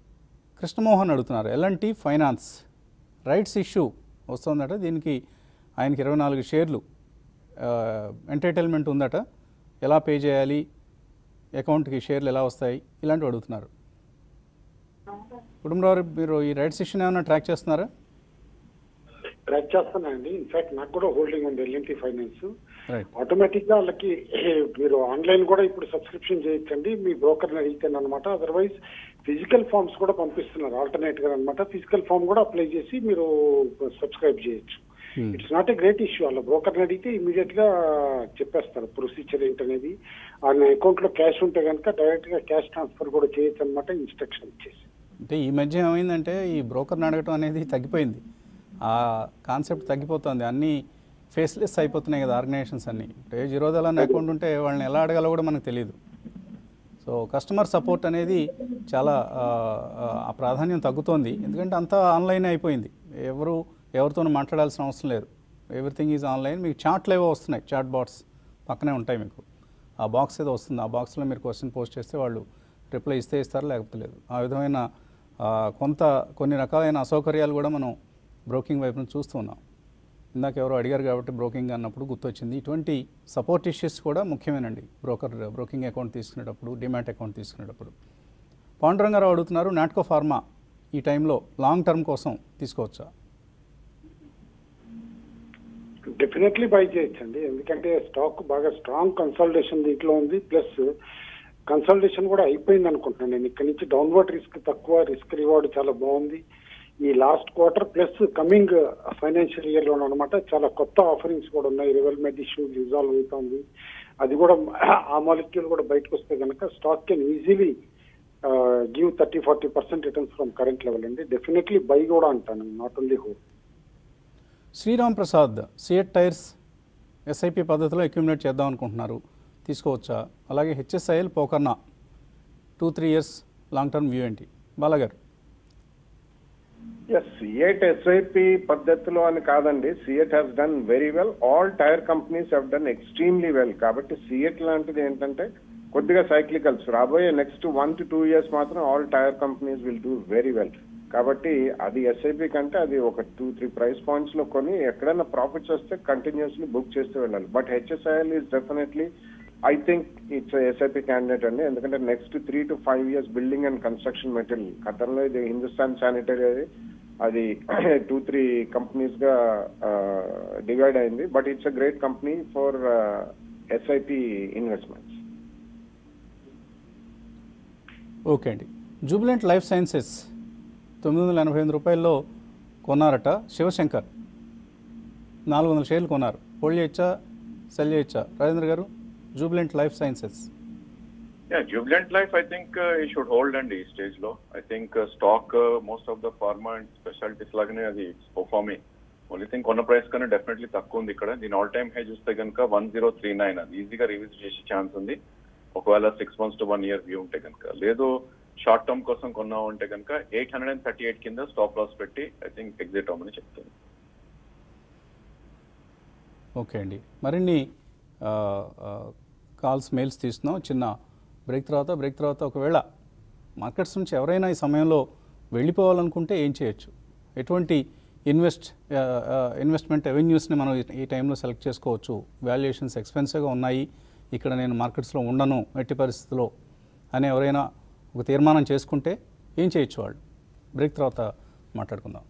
కృష్ణమోహన్ అడుగుతున్నారు ఎల్ఎన్టీ ఫైనాన్స్ రైట్స్ ఇష్యూ వస్తుందట దీనికి ఆయనకి ఇరవై నాలుగు షేర్లు ఎంటర్టైన్మెంట్ ఉందట ఎలా పే చేయాలి అకౌంట్కి షేర్లు ఎలా వస్తాయి ఇలాంటివి అడుగుతున్నారు కుటుంబరావు మీరు ఈ రైట్స్ ఇష్యూని ఏమైనా ట్రాక్ చేస్తున్నారా
ట్రాక్ చేస్తానండి ఇన్ఫాక్ట్ నాకు కూడా హోల్డింగ్ ఉంది ఎల్ఎన్టీ ఫైనాన్స్
రైట్
ఆటోమేటిక్ గా వాళ్ళకి మీరు ఆన్లైన్ కూడా ఇప్పుడు సబ్స్క్రిప్షన్ చేయొచ్చండి మీ బ్రోకర్ని అడిగితేనే అనమాట అదర్వైజ్ ఫిజికల్ ఫామ్స్ కూడా పంపిస్తున్నారు ఆల్టర్నేట్ గా అనమాట ఫిజికల్ ఫామ్ కూడా అప్లై చేసి మీరు సబ్స్క్రైబ్ చేయొచ్చు
Hmm.
It's not a great issue వాళ్ళ బ్రోకర్ని అడిగితే ఇమీడియట్ గా చెప్పేస్తారు ప్రొసీజర్ ఏంటనేది ఆయన అకౌంట్ లో క్యాష్ ఉంటే కనుక డైరెక్ట్ గా క్యాష్ ట్రాన్స్ఫర్ కూడా చేయొచ్చు అనమాట ఇన్స్ట్రక్షన్ ఇచ్చేసి
అంటే ఈ మధ్య ఏమైందంటే ఈ బ్రోకర్ని అడగటం అనేది తగ్గిపోయింది ఆ కాన్సెప్ట్ తగ్గిపోతుంది అన్నీ ఫేస్లెస్ అయిపోతున్నాయి కదా ఆర్గనైజేషన్స్ అన్నీ ఏ జీరోదల్ అనే అకౌంట్ ఉంటే వాళ్ళని ఎలా అడగాలో కూడా మనకు తెలియదు సో కస్టమర్ సపోర్ట్ అనేది చాలా ఆ, ఆ ప్రాధాన్యం తగ్గుతోంది ఎందుకంటే అంతా ఆన్లైన్ అయిపోయింది ఎవరు ఎవరితోనూ మాట్లాడాల్సిన అవసరం లేదు ఎవ్రీథింగ్ ఈజ్ ఆన్లైన్ మీకు చాట్లు ఏవో వస్తున్నాయి చాట్ బాట్స్ పక్కనే ఉంటాయి మీకు ఆ బాక్స్ ఏదో వస్తుంది ఆ బాక్స్లో మీరు క్వశ్చన్ పోస్ట్ చేస్తే వాళ్ళు రిప్లై ఇస్తే ఇస్తారు లేకపోతే లేదు ఆ విధమైన ఆ, కొంత కొన్ని రకాలైన అసౌకర్యాలు కూడా మనం బ్రోకింగ్ వైపు నుంచి చూస్తూ ఉన్నాం ఇందాక ఎవరో అడిగారు కాబట్టి బ్రోకింగ్ అన్నప్పుడు గుర్తొచ్చింది ఇటువంటి సపోర్ట్ ఇష్యూస్ కూడా ముఖ్యమేనండి బ్రోకర్ బ్రోకింగ్ అకౌంట్ తీసుకునేటప్పుడు డిమాట్ అకౌంట్ తీసుకునేటప్పుడు పాండురంగారావు అడుగుతున్నారు నాట్కో ఫార్మా ఈ టైంలో లాంగ్ టర్మ్ కోసం తీసుకోవచ్చా
డెఫినెట్లీ బై చేయొచ్చండి ఎందుకంటే స్టాక్ బాగా స్ట్రాంగ్ కన్సల్టేషన్ దీంట్లో ఉంది ప్లస్ కన్సల్టేషన్ కూడా అయిపోయింది అనుకుంటున్నాను నేను ఇక్కడ నుంచి డౌన్వర్డ్ రిస్క్ తక్కువ రిస్క్ రివార్డ్ చాలా బాగుంది ఈ last quarter plus coming financial year లో అనమాట చాలా కొత్త ఆఫరింగ్స్ కూడా ఉన్నాయి రివల్మెంట్ ఇష్యూ రిజాల్వ్ అవుతుంది అది కూడా ఆ మాలిక్యూల్ కూడా బయటకు వస్తే కనుక stock can easily give thirty forty percent returns from current level అండి డెఫినెట్లీ బై కూడా అంటాను not only hope
Sriram Prasad CEAT tyres SIP పద్ధతిలో అక్యుమిలేట్ చేద్దాం అనుకుంటున్నారు తీసుకోవచ్చా అలాగే HSIL Pokarna two three years long term view ఏంటి బాలాగారు
ఎస్ సిఎట్ ఎస్ఐపి పద్ధతిలో అని కాదండి CEAT has done very well all tyre companies have done extremely well కాబట్టి సిఎట్ లాంటిది ఏంటంటే కొద్దిగా సైక్లికల్స్ రాబోయే next one to two years మాత్రం all tyre companies will do very well కాబట్టి అది ఎస్ఐపి కంటే అది ఒక టూ త్రీ ప్రైస్ పాయింట్స్ లో కొని ఎక్కడైనా ప్రాఫిట్స్ వస్తే కంటిన్యూస్లీ బుక్ చేస్తూ వెళ్ళాలి but HSIL is definitely I think it's SIP candidate అండి ఎందుకంటే next three to five years building and construction material గతంలో ఇది హిందుస్థాన్ శానిటరీ అది అది టూ త్రీ కంపెనీస్ గా డివైడ్ అయింది but it's a great company for SIP investments
okay అండి జూబిలెంట్ లైఫ్ సైన్సెస్ తొమ్మిది వందల ఎనభై ఎనిమిది రూపాయల్లో కొన్నారట శివశంకర్ నాలుగు వందల షేర్లు కొన్నారు హోల్డ్ చేయొచ్చా సెల్ చేయొచ్చా రాజేంద్ర గారు Jubilant Life Sciences
yeah Jubilant Life I think he should hold అండి ఈ స్టేజ్ లో I think stock most of the pharma and specialities లాగానే అది పర్ఫార్మింగ్ ఓన్లీ థింక్ కొన్న ప్రైస్ కన్నా డెఫినెట్లీ తక్కువ ఉంది ఇక్కడ దీని ఆల్ టైమ్ హై చూస్తే కనుక వన్ జీరో త్రీ నైన్ అది ఈజీగా రివిజ్ చేసే ఛాన్స్ ఉంది ఒకవేళ six months to one year view ఉంటే కనుక లేదు షార్ట్ టర్మ్ కోసం కొన్నాం అంటే కనుక eight hundred and thirty eight కింద స్టాప్ లాస్ పెట్టి ఐ థింక్ ఎగ్జిట్ అవ్వమని చెప్తుంది
ఓకే అండి మరిన్ని ఆ, ఆ, కాల్స్ మెయిల్స్ తీస్తున్నాం చిన్న బ్రేక్ తర్వాత బ్రేక్ తర్వాత ఒకవేళ మార్కెట్స్ నుంచి ఎవరైనా ఈ సమయంలో వెళ్ళిపోవాలనుకుంటే ఏం చేయొచ్చు ఎటువంటి ఇన్వెస్ట్ ఆ, ఆ, ఇన్వెస్ట్మెంట్ రెవెన్యూస్ని మనం ఈ- ఈ టైంలో సెలెక్ట్ చేసుకోవచ్చు వాల్యుయేషన్స్ ఎక్స్పెన్సివ్గా ఉన్నాయి ఇక్కడ నేను మార్కెట్స్లో ఉండను ఎట్టి పరిస్థితుల్లో అని ఎవరైనా ఒక తీర్మానం చేసుకుంటే ఏం చేయొచ్చు వాళ్ళు బ్రేక్ తర్వాత మాట్లాడుకుందాం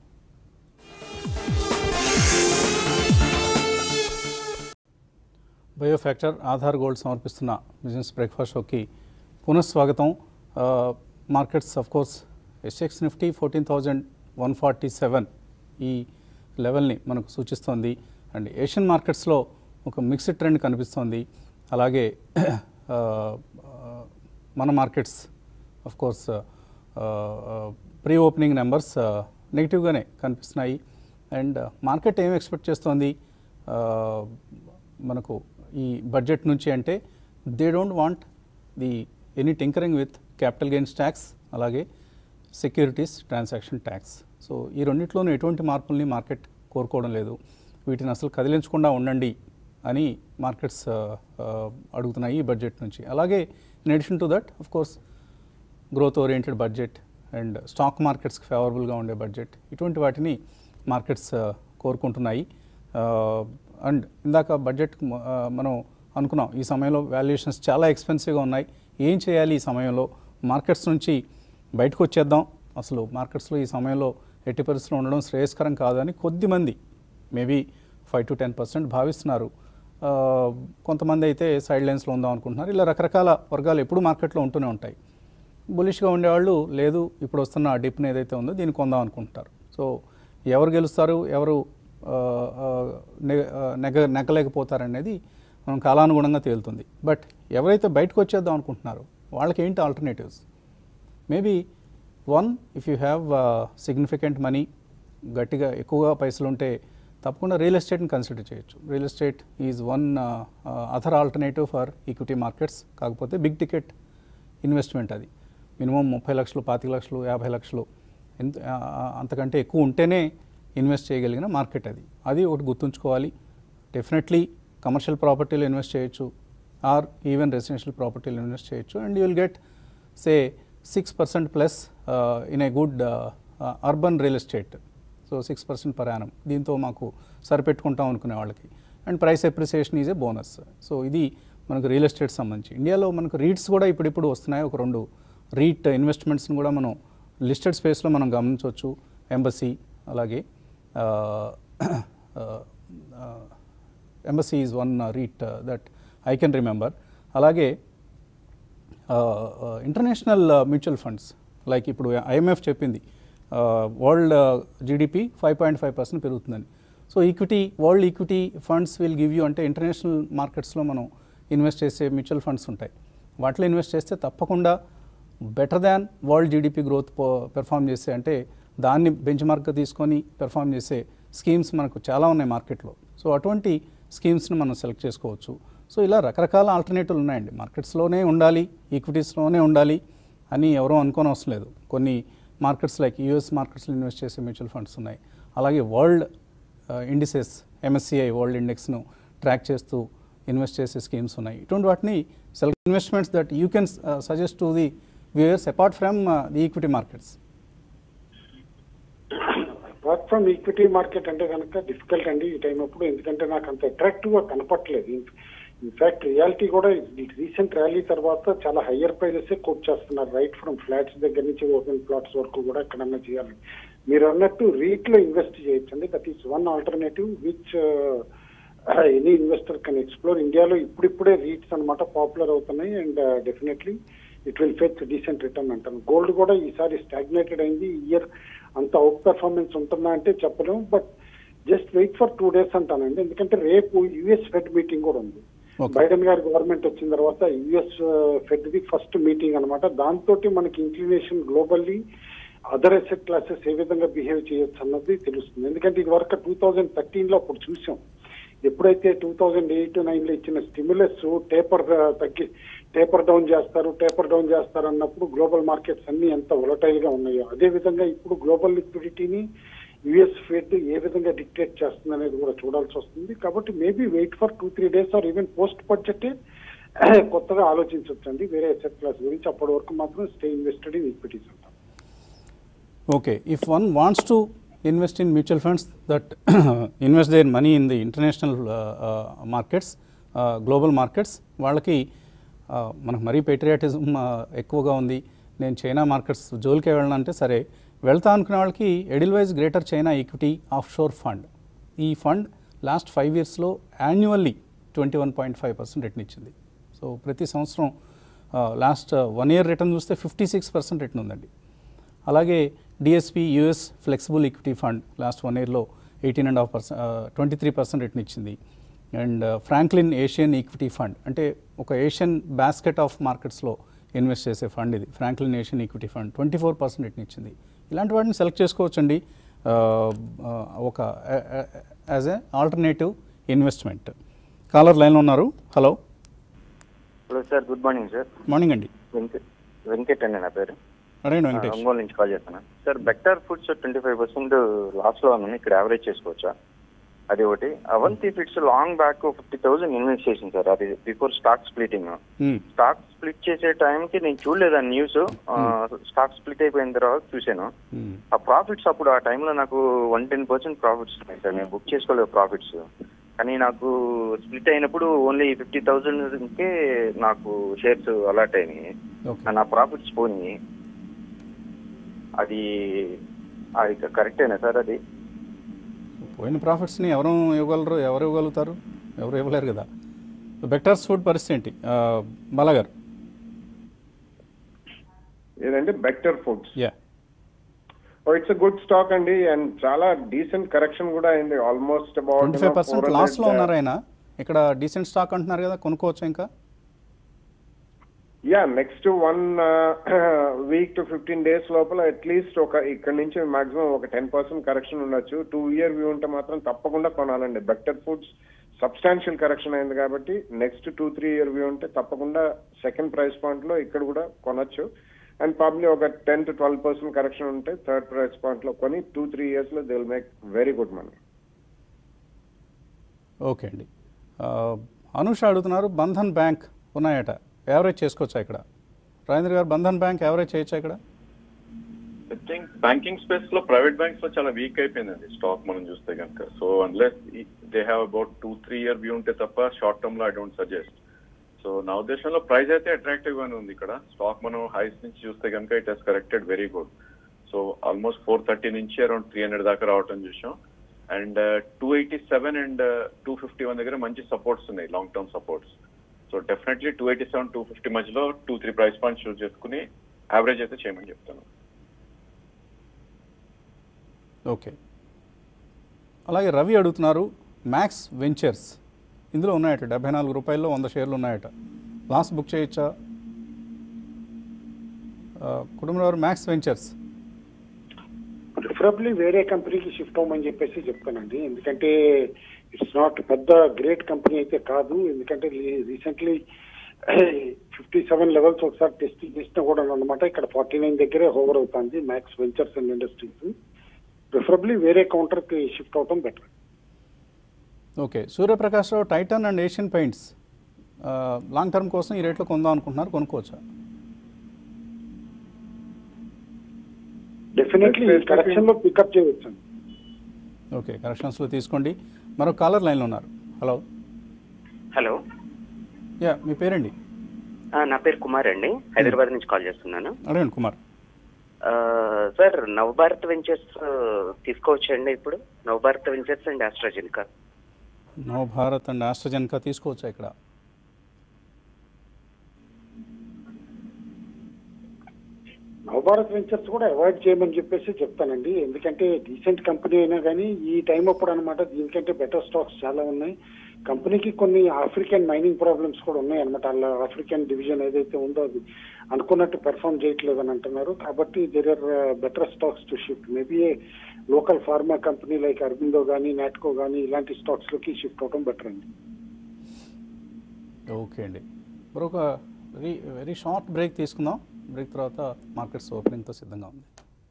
బయోఫ్యాక్టర్ ఆధార్ గోల్డ్ సమర్పిస్తున్న బిజినెస్ బ్రేక్ఫాస్ట్ షోకి పునఃస్వాగతం ఆ, markets of course SX Nifty fourteen thousand one forty seven ఈ లెవెల్ని మనకు సూచిస్తోంది అండ్ ఏషియన్ మార్కెట్స్లో ఒక మిక్స్డ్ ట్రెండ్ కనిపిస్తోంది అలాగే ఆ, ఆ, మన markets of course pre opening numbers నెగిటివ్గానే కనిపిస్తున్నాయి అండ్ మార్కెట్ ఏం ఎక్స్పెక్ట్ చేస్తోంది ఆ, మనకు ఈ బడ్జెట్ నుంచి అంటే they don't want the any tinkering with capital gains tax అలాగే సెక్యూరిటీస్ ట్రాన్సాక్షన్ ట్యాక్స్ సో ఈ రెండిట్లోనూ ఎటువంటి మార్పుల్ని మార్కెట్ కోరుకోవడం లేదు వీటిని అసలు కదిలించకుండా ఉండండి అని మార్కెట్స్ ఆ, ఆ, అడుగుతున్నాయి ఈ బడ్జెట్ నుంచి అలాగే in addition to that of course growth oriented budget and stock మార్కెట్స్కి ఫేవరబుల్గా ఉండే బడ్జెట్ ఇటువంటి వాటిని మార్కెట్స్ ఆ, కోరుకుంటున్నాయి అండ్ ఇందాక బడ్జెట్ మనం అనుకున్నాం ఈ సమయంలో వాల్యుయేషన్స్ చాలా ఎక్స్పెన్సివ్గా ఉన్నాయి ఏం చేయాలి ఈ సమయంలో మార్కెట్స్ నుంచి బయటకు వచ్చేద్దాం అసలు మార్కెట్స్లో ఈ సమయంలో ఎట్టి పరిస్థితుల్లో ఉండడం శ్రేయస్కరం కాదని కొద్దిమంది maybe five to ten percent భావిస్తున్నారు ఆ, కొంతమంది అయితే సైడ్ లైన్స్లో ఉందాం అనుకుంటున్నారు ఇలా రకరకాల వర్గాలు ఎప్పుడు మార్కెట్లో ఉంటూనే ఉంటాయి బులిష్గా ఉండేవాళ్ళు లేదు ఇప్పుడు వస్తున్న ఆ డిప్ని ఏదైతే ఉందో దీన్ని కొందాం అనుకుంటారు సో ఎవరు గెలుస్తారు ఎవరు ఆ, ఆ, నె- ఆ, నెగ నెగ్గలేకపోతారనేది మనం కాలానుగుణంగా తేలుతుంది బట్ ఎవరైతే బయటకు వచ్చేద్దాం అనుకుంటున్నారో వాళ్ళకి ఏంటి alternatives maybe one if you have significant money గట్టిగా ఎక్కువగా పైసలు ఉంటే తప్పకుండా రియల్ ఎస్టేట్ని కన్సిడర్ చేయొచ్చు real estate is one other alternative for equity markets కాకపోతే బిగ్ టికెట్ ఇన్వెస్ట్మెంట్ అది మినిమం ముప్పై లక్షలు పాతిక లక్షలు యాభై లక్షలు ఎంత ఆ, ఆ, అంతకంటే ఎక్కువ ఉంటేనే ఇన్వెస్ట్ చేయగలిగిన మార్కెట్ అది అది ఒకటి గుర్తుంచుకోవాలి డెఫినెట్లీ కమర్షియల్ ప్రాపర్టీలో ఇన్వెస్ట్ చేయొచ్చు ఆర్ ఈవెన్ రెసిడెన్షియల్ ప్రాపర్టీలో ఇన్వెస్ట్ చేయొచ్చు and you will get say six percent plus in a good urban real estate so six percent per annum దీంతో మాకు సరిపెట్టుకుంటాం అనుకునే వాళ్ళకి and price appreciation is a bonus so ఇది మనకు రియల్ ఎస్టేట్ సంబంధించి ఇండియాలో మనకు రీట్స్ కూడా ఇప్పుడిప్పుడు వస్తున్నాయి ఒక రెండు రీట్ ఇన్వెస్ట్మెంట్స్ని కూడా మనం లిస్టెడ్ స్పేస్లో మనం గమనించవచ్చు ఎంబసీ అలాగే Embassy is one REIT that I can remember అలాగే ఇంటర్నేషనల్ మ్యూచువల్ ఫండ్స్ లైక్ ఇప్పుడు ఐఎంఎఫ్ చెప్పింది world GDP five point five percent పెరుగుతుందని so equity world equity funds will give you అంటే ఇంటర్నేషనల్ మార్కెట్స్లో మనం ఇన్వెస్ట్ చేసే మ్యూచువల్ ఫండ్స్ ఉంటాయి వాటిలో ఇన్వెస్ట్ చేస్తే తప్పకుండా better than world GDP growth perform చేసే అంటే దాన్ని బెంచ్ మార్క్గా తీసుకొని పెర్ఫామ్ చేసే స్కీమ్స్ మనకు చాలా ఉన్నాయి మార్కెట్లో సో అటువంటి స్కీమ్స్ని మనం సెలెక్ట్ చేసుకోవచ్చు సో ఇలా రకరకాల ఆల్టర్నేటివ్లు ఉన్నాయండి మార్కెట్స్లోనే ఉండాలి ఈక్విటీస్లోనే ఉండాలి అని ఎవరో అనుకోని అవసరం లేదు కొన్ని మార్కెట్స్ లైక్ యూఎస్ మార్కెట్స్లో ఇన్వెస్ట్ చేసే మ్యూచువల్ ఫండ్స్ ఉన్నాయి అలాగే వరల్డ్ ఇండిసెస్ ఎంఎస్సిఐ వరల్డ్ ఇండెక్స్ను ట్రాక్ చేస్తూ ఇన్వెస్ట్ చేసే స్కీమ్స్ ఉన్నాయి ఇటువంటి వాటిని select investments that you can suggest to the viewers apart from the equity markets
apart from equity market అంటే కనుక డిఫికల్ట్ అండి ఈ టైం అప్పుడు ఎందుకంటే నాకు అంత అట్రాక్టివ్ గా కనపట్లేదు ఇన్ఫాక్ట్ రియాలిటీ కూడా రీసెంట్ ర్యాలీ తర్వాత చాలా హయ్యర్ ప్రైజెస్ కోట్ చేస్తున్నారు రైట్ ఫ్రమ్ ఫ్లాట్స్ దగ్గర నుంచి ఓపెన్ ప్లాట్స్ వరకు కూడా ఎక్కడన్నా చేయాలి మీరు అన్నట్టు రీట్ లో ఇన్వెస్ట్ చేయొచ్చండి that is one alternative which any investor can explore ఇండియాలో ఇప్పుడిప్పుడే రీట్స్ అన్నమాట పాపులర్ అవుతున్నాయి and definitely it will fetch decent return అంటాను గోల్డ్ కూడా ఈసారి స్టాగ్నేటెడ్ అయింది ఇయర్ అంత అవుట్ పెర్ఫార్మెన్స్ ఉంటుందా అంటే చెప్పలేము but just wait for two days అంటానండి ఎందుకంటే రేపు యుఎస్ ఫెడ్ మీటింగ్ కూడా ఉంది
Okay.
బైడెన్ గారి గవర్నమెంట్ వచ్చిన తర్వాత US Fed the first meeting అనమాట దాంతో మనకి inclination globally other asset classes ఏ విధంగా బిహేవ్ చేయొచ్చు అన్నది తెలుస్తుంది ఎందుకంటే ఇది వరకు టూ థౌజండ్ థర్టీన్ లో అప్పుడు చూసాం ఎప్పుడైతే టూ థౌజండ్ ఎయిట్ నైన్ లో ఇచ్చిన స్టిమ్యులస్ టేపర్ తగ్గి టేపర్ డౌన్ చేస్తారు టేపర్ డౌన్ చేస్తారు అన్నప్పుడు గ్లోబల్ మార్కెట్స్ అన్ని ఎంత వొలటైల్ గా ఉన్నాయో అదే విధంగా ఇప్పుడు గ్లోబల్ లిక్విడిటీని యుఎస్ ఫెడ్ ఏ విధంగా డిక్టేట్ చేస్తుంది అనేది కూడా చూడాల్సి వస్తుంది కాబట్టి maybe wait for two three days or even post budget కొత్తగా ఆలోచించవచ్చండి వేరే ఎసెట్ క్లాస్ గురించి అప్పటి వరకు మాత్రం స్టే ఇన్వెస్టెడ్ ఇన్ ఈక్విటీస్ అంటాం
Okay, if one wants to invest in mutual funds that invest their money in the international uh, uh, markets, uh, global markets, వాళ్ళకి uh, మనకు మరీ పేట్రియాటిజం ఎక్కువగా ఉంది నేను చైనా మార్కెట్స్ జోలికే వెళ్ళాలంటే సరే వెళ్తా అనుకునే వాళ్ళకి Edelweiss greater China equity offshore fund ఈ ఫండ్ లాస్ట్ ఫైవ్ ఇయర్స్లో annually twenty one point five percent return ఇచ్చింది సో ప్రతి సంవత్సరం లాస్ట్ వన్ ఇయర్ రిటర్న్ చూస్తే ఫిఫ్టీ సిక్స్ పర్సెంట్ రిటర్న్ ఉందండి అలాగే DSP US flexible equity fund last one ఇయర్లో eighteen and half percent twenty three percent return ఇచ్చింది and Franklin Asian equity fund అంటే ఒక ఏషియన్ బాస్కెట్ ఆఫ్ మార్కెట్స్లో invest చేసే fund ఇది Franklin Asian equity fund twenty four percent return ఇచ్చింది ఇలాంటి వాటిని సెలెక్ట్ చేసుకోవచ్చండి ఆ, ఆ, ఒక as a alternative investment caller లైన్లో ఉన్నారు hello
hello sir good morning sir
morning అండి
వెంకట్ వెంకట్ అండి నా పేరు
అడగండి వెంకటేష్
ఒంగోలు నుంచి కాల్ చేస్తాను sir Bector foods twenty five percent loss లో ఉన్నాను ఇక్కడ యావరేజ్ చేసుకోవచ్చా అది ఒకటి Avanti fits long back fifty thousand invest చేసింది సార్ అది బిఫోర్ స్టాక్ స్ప్లిటింగ్
మ్మ్.
స్టాక్ స్ప్లిట్ చేసే టైంకి నేను చూడలేదు ఆ న్యూస్ స్టాక్ స్ప్లిట్ అయిపోయిన తర్వాత చూశాను
మ్మ్.
ఆ ప్రాఫిట్స్ అప్పుడు ఆ టైంలో నాకు వన్ టెన్ పర్సెంట్ ప్రాఫిట్స్ ఉన్నాయి సార్ నేను బుక్ చేసుకోలేదు ప్రాఫిట్స్ కానీ నాకు స్ప్లిట్ అయినప్పుడు ఓన్లీ ఫిఫ్టీ థౌసండ్కే నాకు షేర్స్ అలాట్ అయినాయి
ఓకే
నా ప్రాఫిట్స్ పోయినాయి అది అది కరెక్టేనా సార్ అది
పోయిన ప్రాఫిట్స్ని ఎవరు ఇవ్వగలరు ఎవరు ఇవ్వగలుగుతారు ఎవరు ఇవ్వలేరు కదా బెక్టర్స్ ఫుడ్ పరిస్థితి ఏంటి ఆ, బాలా గారు
ఏదంటే Bector foods
yeah
it's a good stock అండి అండ్ చాలా డీసెంట్ కరెక్షన్ కూడా అయింది almost
twenty
about
five percent లాస్లో ఉన్నారు ఆయన ఇక్కడ డీసెంట్ స్టాక్ అంటున్నారు కదా కొనుక్కోవచ్చు ఇంకా
yeah next one week to fifteen days లోపల అట్లీస్ట్ ఒక ఇక్కడ నుంచి మాక్సిమం ఒక టెన్ పర్సెంట్ కరెక్షన్ ఉండొచ్చు టూ ఇయర్ వ్యూ ఉంటే మాత్రం తప్పకుండా కొనాలండి బెక్టర్ ఫుడ్స్ సబ్స్టాన్షియల్ కరెక్షన్ అయింది కాబట్టి next two three year view ఉంటే తప్పకుండా సెకండ్ ప్రైస్ పాయింట్ లో ఇక్కడ కూడా కొనొచ్చు అండ్ ప్రాబ్లీ ఒక ten to twelve percent correction ఉంటే థర్డ్ ప్రైస్ పాయింట్ లో కొని టూ త్రీ ఇయర్స్ లో they will make very good money
okay అండి ఆ, అనూష అడుగుతున్నారు బంధన్ బ్యాంక్ ఉన్నాయట యావరేజ్ చేసుకోవచ్చా ఇక్కడ రాజేంద్ర గారు బంధన్ బ్యాంక్ యావరేజ్ చేయొచ్చా ఇక్కడ
ఐ థింక్ బ్యాంకింగ్ స్పేస్ లో ప్రైవేట్ బ్యాంక్స్ లో చాలా వీక్ అయిపోయిందండి స్టాక్ మనం చూస్తే కనుక so unless they have about two three year view ఉంటే తప్ప షార్ట్ టర్మ్ లో ఐ డోంట్ సజెస్ట్ సో నా ఉద్దేశంలో ప్రైస్ అయితే అట్రాక్టివ్ గానే ఉంది ఇక్కడ స్టాక్ మనం హైస్ నుంచి చూస్తే కనుక it has corrected very good so almost four thirty నుంచి అరౌండ్ త్రీ హండ్రెడ్ దాకా రావటం చూసాం and two eighty seven and two fifty one దగ్గర మంచి సపోర్ట్స్ ఉన్నాయి long term supports so definitely two eighty seven two fifty మధ్యలో two three price points choose చేసుకుని average అయితే చేయమని చెప్తాను
ఓకే అలాగే రవి అడుగుతున్నారు మ్యాక్స్ వెంచర్స్ ఇందులో ఉన్నాయట డెబ్బై నాలుగు రూపాయల్లో వంద షేర్లు ఉన్నాయట లాస్ట్ బుక్ చేయొచ్చా ఆ, కుటుంబంలో మ్యాక్స్ వెంచర్స్
ప్రిఫరబ్లీ వేరే కంపెనీకి షిఫ్ట్ అవ్వమని చెప్పేసి చెప్తానండి ఎందుకంటే ఇట్స్ నాట్ పెద్ద గ్రేట్ కంపెనీ అయితే కాదు ఎందుకంటే రీసెంట్లీ ఫిఫ్టీ సెవెన్ లెవెల్స్ ఒకసారి టెస్ట్ చేసినా కూడా అనమాట ఇక్కడ ఫార్టీ నైన్ దగ్గరే హోవర్ అవుతుంది Max Ventures and Industries preferably వేరే కౌంటర్కి షిఫ్ట్ అవటం better
okay Suryaprakash Rao Titan and Asian Paints ఆ, లాంగ్ టర్మ్ కోసం ఈ రేట్లో కొందాం అనుకుంటున్నారు కొనుక్కోవచ్చా
డెఫినెట్లీ కరెక్షన్ లో పికప్ చేయవచ్చు
ఓకే కరెక్షన్స్లో తీసుకోండి మరో కాలర్ లైన్లో ఉన్నారు హలో
హలో
యా మీ పేరండి
ఆ, నా పేరు కుమార్ అండి హైదరాబాద్ నుంచి కాల్ చేస్తున్నాను
అడగండి కుమార్
ఆ, సార్ నవభారత్ వెంచర్స్ తీసుకోవచ్చండి ఇప్పుడు నవభారత్ వెంచర్స్ అండ్ ఆస్ట్రాజెనికా
నవ భారత్ అండ్ ఆస్ట్రజెన్కా తీసుకోవచ్చా ఇక్కడ
నవభారత్ వెంచర్స్ కూడా అవాయిడ్ చేయమని చెప్పేసి చెప్తానండి ఎందుకంటే డీసెంట్ కంపెనీ అయినా కానీ ఈ టైం అప్పుడు అనమాట దీనికంటే బెటర్ స్టాక్స్ చాలా ఉన్నాయి కంపెనీకి కొన్ని ఆఫ్రికన్ మైనింగ్ ప్రాబ్లమ్స్ కూడా ఉన్నాయి అనమాట అలా ఆఫ్రికన్ డివిజన్ ఏదైతే ఉందో అది అనుకున్నట్టు పెర్ఫామ్ చేయట్లేదు అని అంటున్నారు కాబట్టి there are better stocks to shift maybe local pharma company like Aurobindo కానీ నాట్కో కానీ ఇలాంటి స్టాక్స్ లోకి షిఫ్ట్ అవడం బెటర్ అండి
ఓకే అండి మరొక వెరీ వెరీ షార్ట్ బ్రేక్ తీసుకుందాం బ్రేక్ తర్వాత మార్కెట్స్ ఓపెనింగ్తో సిద్ధంగా ఉంది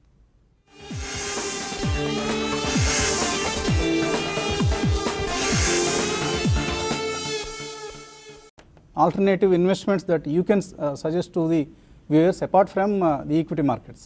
alternative investments that you can uh, suggest to the viewers apart from uh, the equity markets?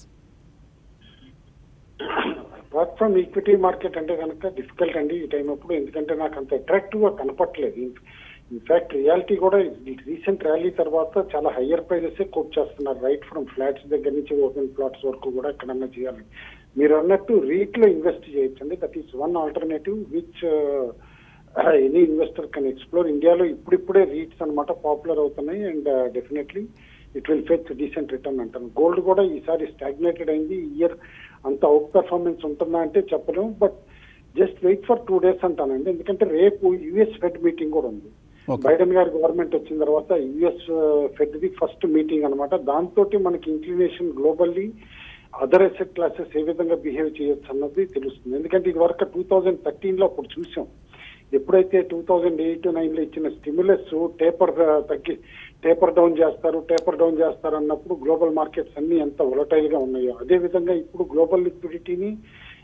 Apart from equity market అంటే కనుక డిఫికల్ట్ అండి ఈ టైం అప్పుడు ఎందుకంటే నాకు అంత అట్రాక్టివ్ గా కనపట్లేదు ఇన్ఫాక్ట్ రియాలిటీ కూడా రీసెంట్ ర్యాలీ తర్వాత చాలా హయ్యర్ ప్రైజెస్ కోట్ చేస్తున్నారు రైట్ ఫ్రమ్ ఫ్లాట్స్ దగ్గర నుంచి ఓపెన్ ప్లాట్స్ వరకు కూడా ఎక్కడన్నా చేయాలి మీరు అన్నట్టు రీట్ లో ఇన్వెస్ట్ చేయొచ్చండి that is one alternative which any investor can explore ఇండియాలో ఇప్పుడిప్పుడే రీట్స్ అన్నమాట పాపులర్ అవుతున్నాయి and definitely it will fetch decent return అంటాను గోల్డ్ కూడా ఈసారి స్టాగ్నేటెడ్ అయింది ఇయర్ అంత అవుట్ పెర్ఫార్మెన్స్ ఉంటుందా అంటే చెప్పలేము but just wait for two days అంటానండి ఎందుకంటే రేపు యుఎస్ ఫెడ్ మీటింగ్ కూడా ఉంది
Okay.
బైడెన్ గారి గవర్నమెంట్ వచ్చిన తర్వాత US Fed the first meeting అనమాట దాంతో మనకి inclination globally other asset classes ఏ విధంగా బిహేవ్ చేయొచ్చు అన్నది తెలుస్తుంది ఎందుకంటే ఇది వరకు టూ థౌజండ్ థర్టీన్ లో అప్పుడు చూసాం ఎప్పుడైతే టూ థౌజండ్ ఎయిట్ నైన్ లో ఇచ్చిన స్టిమ్యులస్ టేపర్ తగ్గి టేపర్ డౌన్ చేస్తారు టేపర్ డౌన్ చేస్తారు అన్నప్పుడు గ్లోబల్ మార్కెట్స్ అన్ని ఎంత వొలటైల్ గా ఉన్నాయో అదే విధంగా ఇప్పుడు గ్లోబల్ లిక్విడిటీని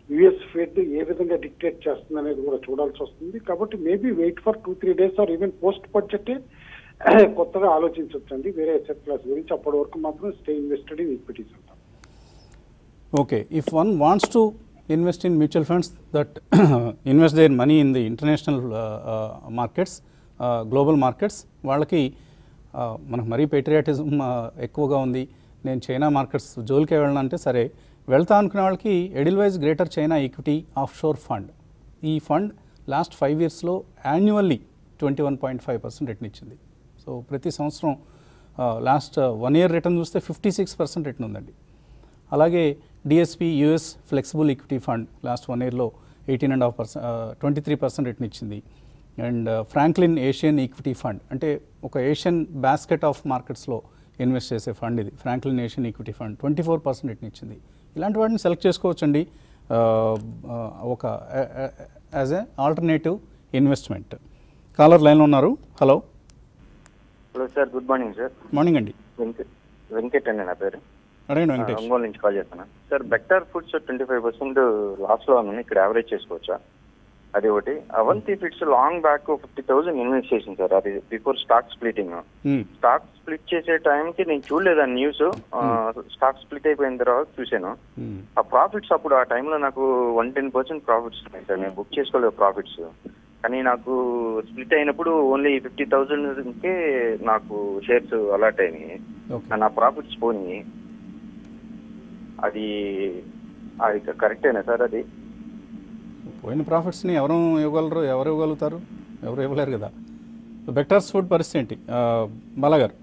యుఎస్ ఫెడ్ ఏ విధంగా డిక్టేట్ చేస్తుంది అనేది కూడా చూడాల్సి వస్తుంది కాబట్టి maybe wait for two three days or even post budget కొత్తగా ఆలోచించవచ్చండి వేరే ఎసెట్ క్లాస్ గురించి అప్పటి వరకు మాత్రం స్టే ఇన్వెస్టెడ్ ఇన్ ఈక్విటీస్ అంటాం
Okay, if one wants to invest in mutual funds that invest their money in the international uh, uh, markets, uh, global markets, వాళ్ళకి uh, మనకు మరీ పేట్రియాటిజం ఎక్కువగా ఉంది నేను చైనా మార్కెట్స్ జోలికే వెళ్ళాలంటే సరే వెళ్తా అనుకునే వాళ్ళకి Edelweiss greater China equity offshore fund ఈ ఫండ్ లాస్ట్ ఫైవ్ ఇయర్స్లో annually twenty one point five percent return ఇచ్చింది సో ప్రతి సంవత్సరం లాస్ట్ వన్ ఇయర్ రిటర్న్ చూస్తే ఫిఫ్టీ సిక్స్ పర్సెంట్ రిటర్న్ ఉందండి అలాగే DSP US flexible equity fund last one ఇయర్లో eighteen and half percent twenty three percent return ఇచ్చింది and Franklin Asian equity fund అంటే ఒక ఏషియన్ బాస్కెట్ ఆఫ్ మార్కెట్స్లో invest చేసే fund ఇది Franklin Asian equity fund twenty four percent return ఇచ్చింది ఇలాంటి వాటిని సెలెక్ట్ చేసుకోవచ్చండి ఆ, ఆ, ఒక as a alternative investment caller లైన్లో ఉన్నారు hello
hello sir good morning sir
morning అండి
వెంకట్ వెంకట్ అండి నా పేరు
అడగండి వెంకటేష్
ఒంగోలు నుంచి కాల్ చేస్తాను sir Bector foods twenty five percent loss లో ఉన్నాను ఇక్కడ యావరేజ్ చేసుకోవచ్చా అది ఒకటి Avanti fits long back fifty thousand invest చేసింది సార్ అది before stock splitting
Hmm.
Stock split చేసే టైంకి నేను చూడలేదు ఆ న్యూస్ స్టాక్ స్ప్లిట్ అయిపోయిన తర్వాత చూశాను
Hmm.
ఆ ప్రాఫిట్స్ అప్పుడు ఆ టైంలో నాకు వన్ టెన్ పర్సెంట్ ప్రాఫిట్స్ ఉన్నాయి సార్ నేను బుక్ చేసుకోలేదు ప్రాఫిట్స్ కానీ నాకు స్ప్లిట్ అయినప్పుడు ఓన్లీ ఫిఫ్టీ థౌసండ్కే నాకు షేర్స్ అలాట్ అయినాయి
ఓకే
నా ప్రాఫిట్స్ పోయి అది అది కరెక్టేనా సార్ అది
పోయిన ప్రాఫిట్స్ని ఎవరు ఇవ్వగలరు ఎవరు ఇవ్వగలుగుతారు ఎవరు ఇవ్వలేరు కదా బెక్టర్స్ ఫుడ్ పరిస్థితి ఏంటి ఆ, బాలాగారు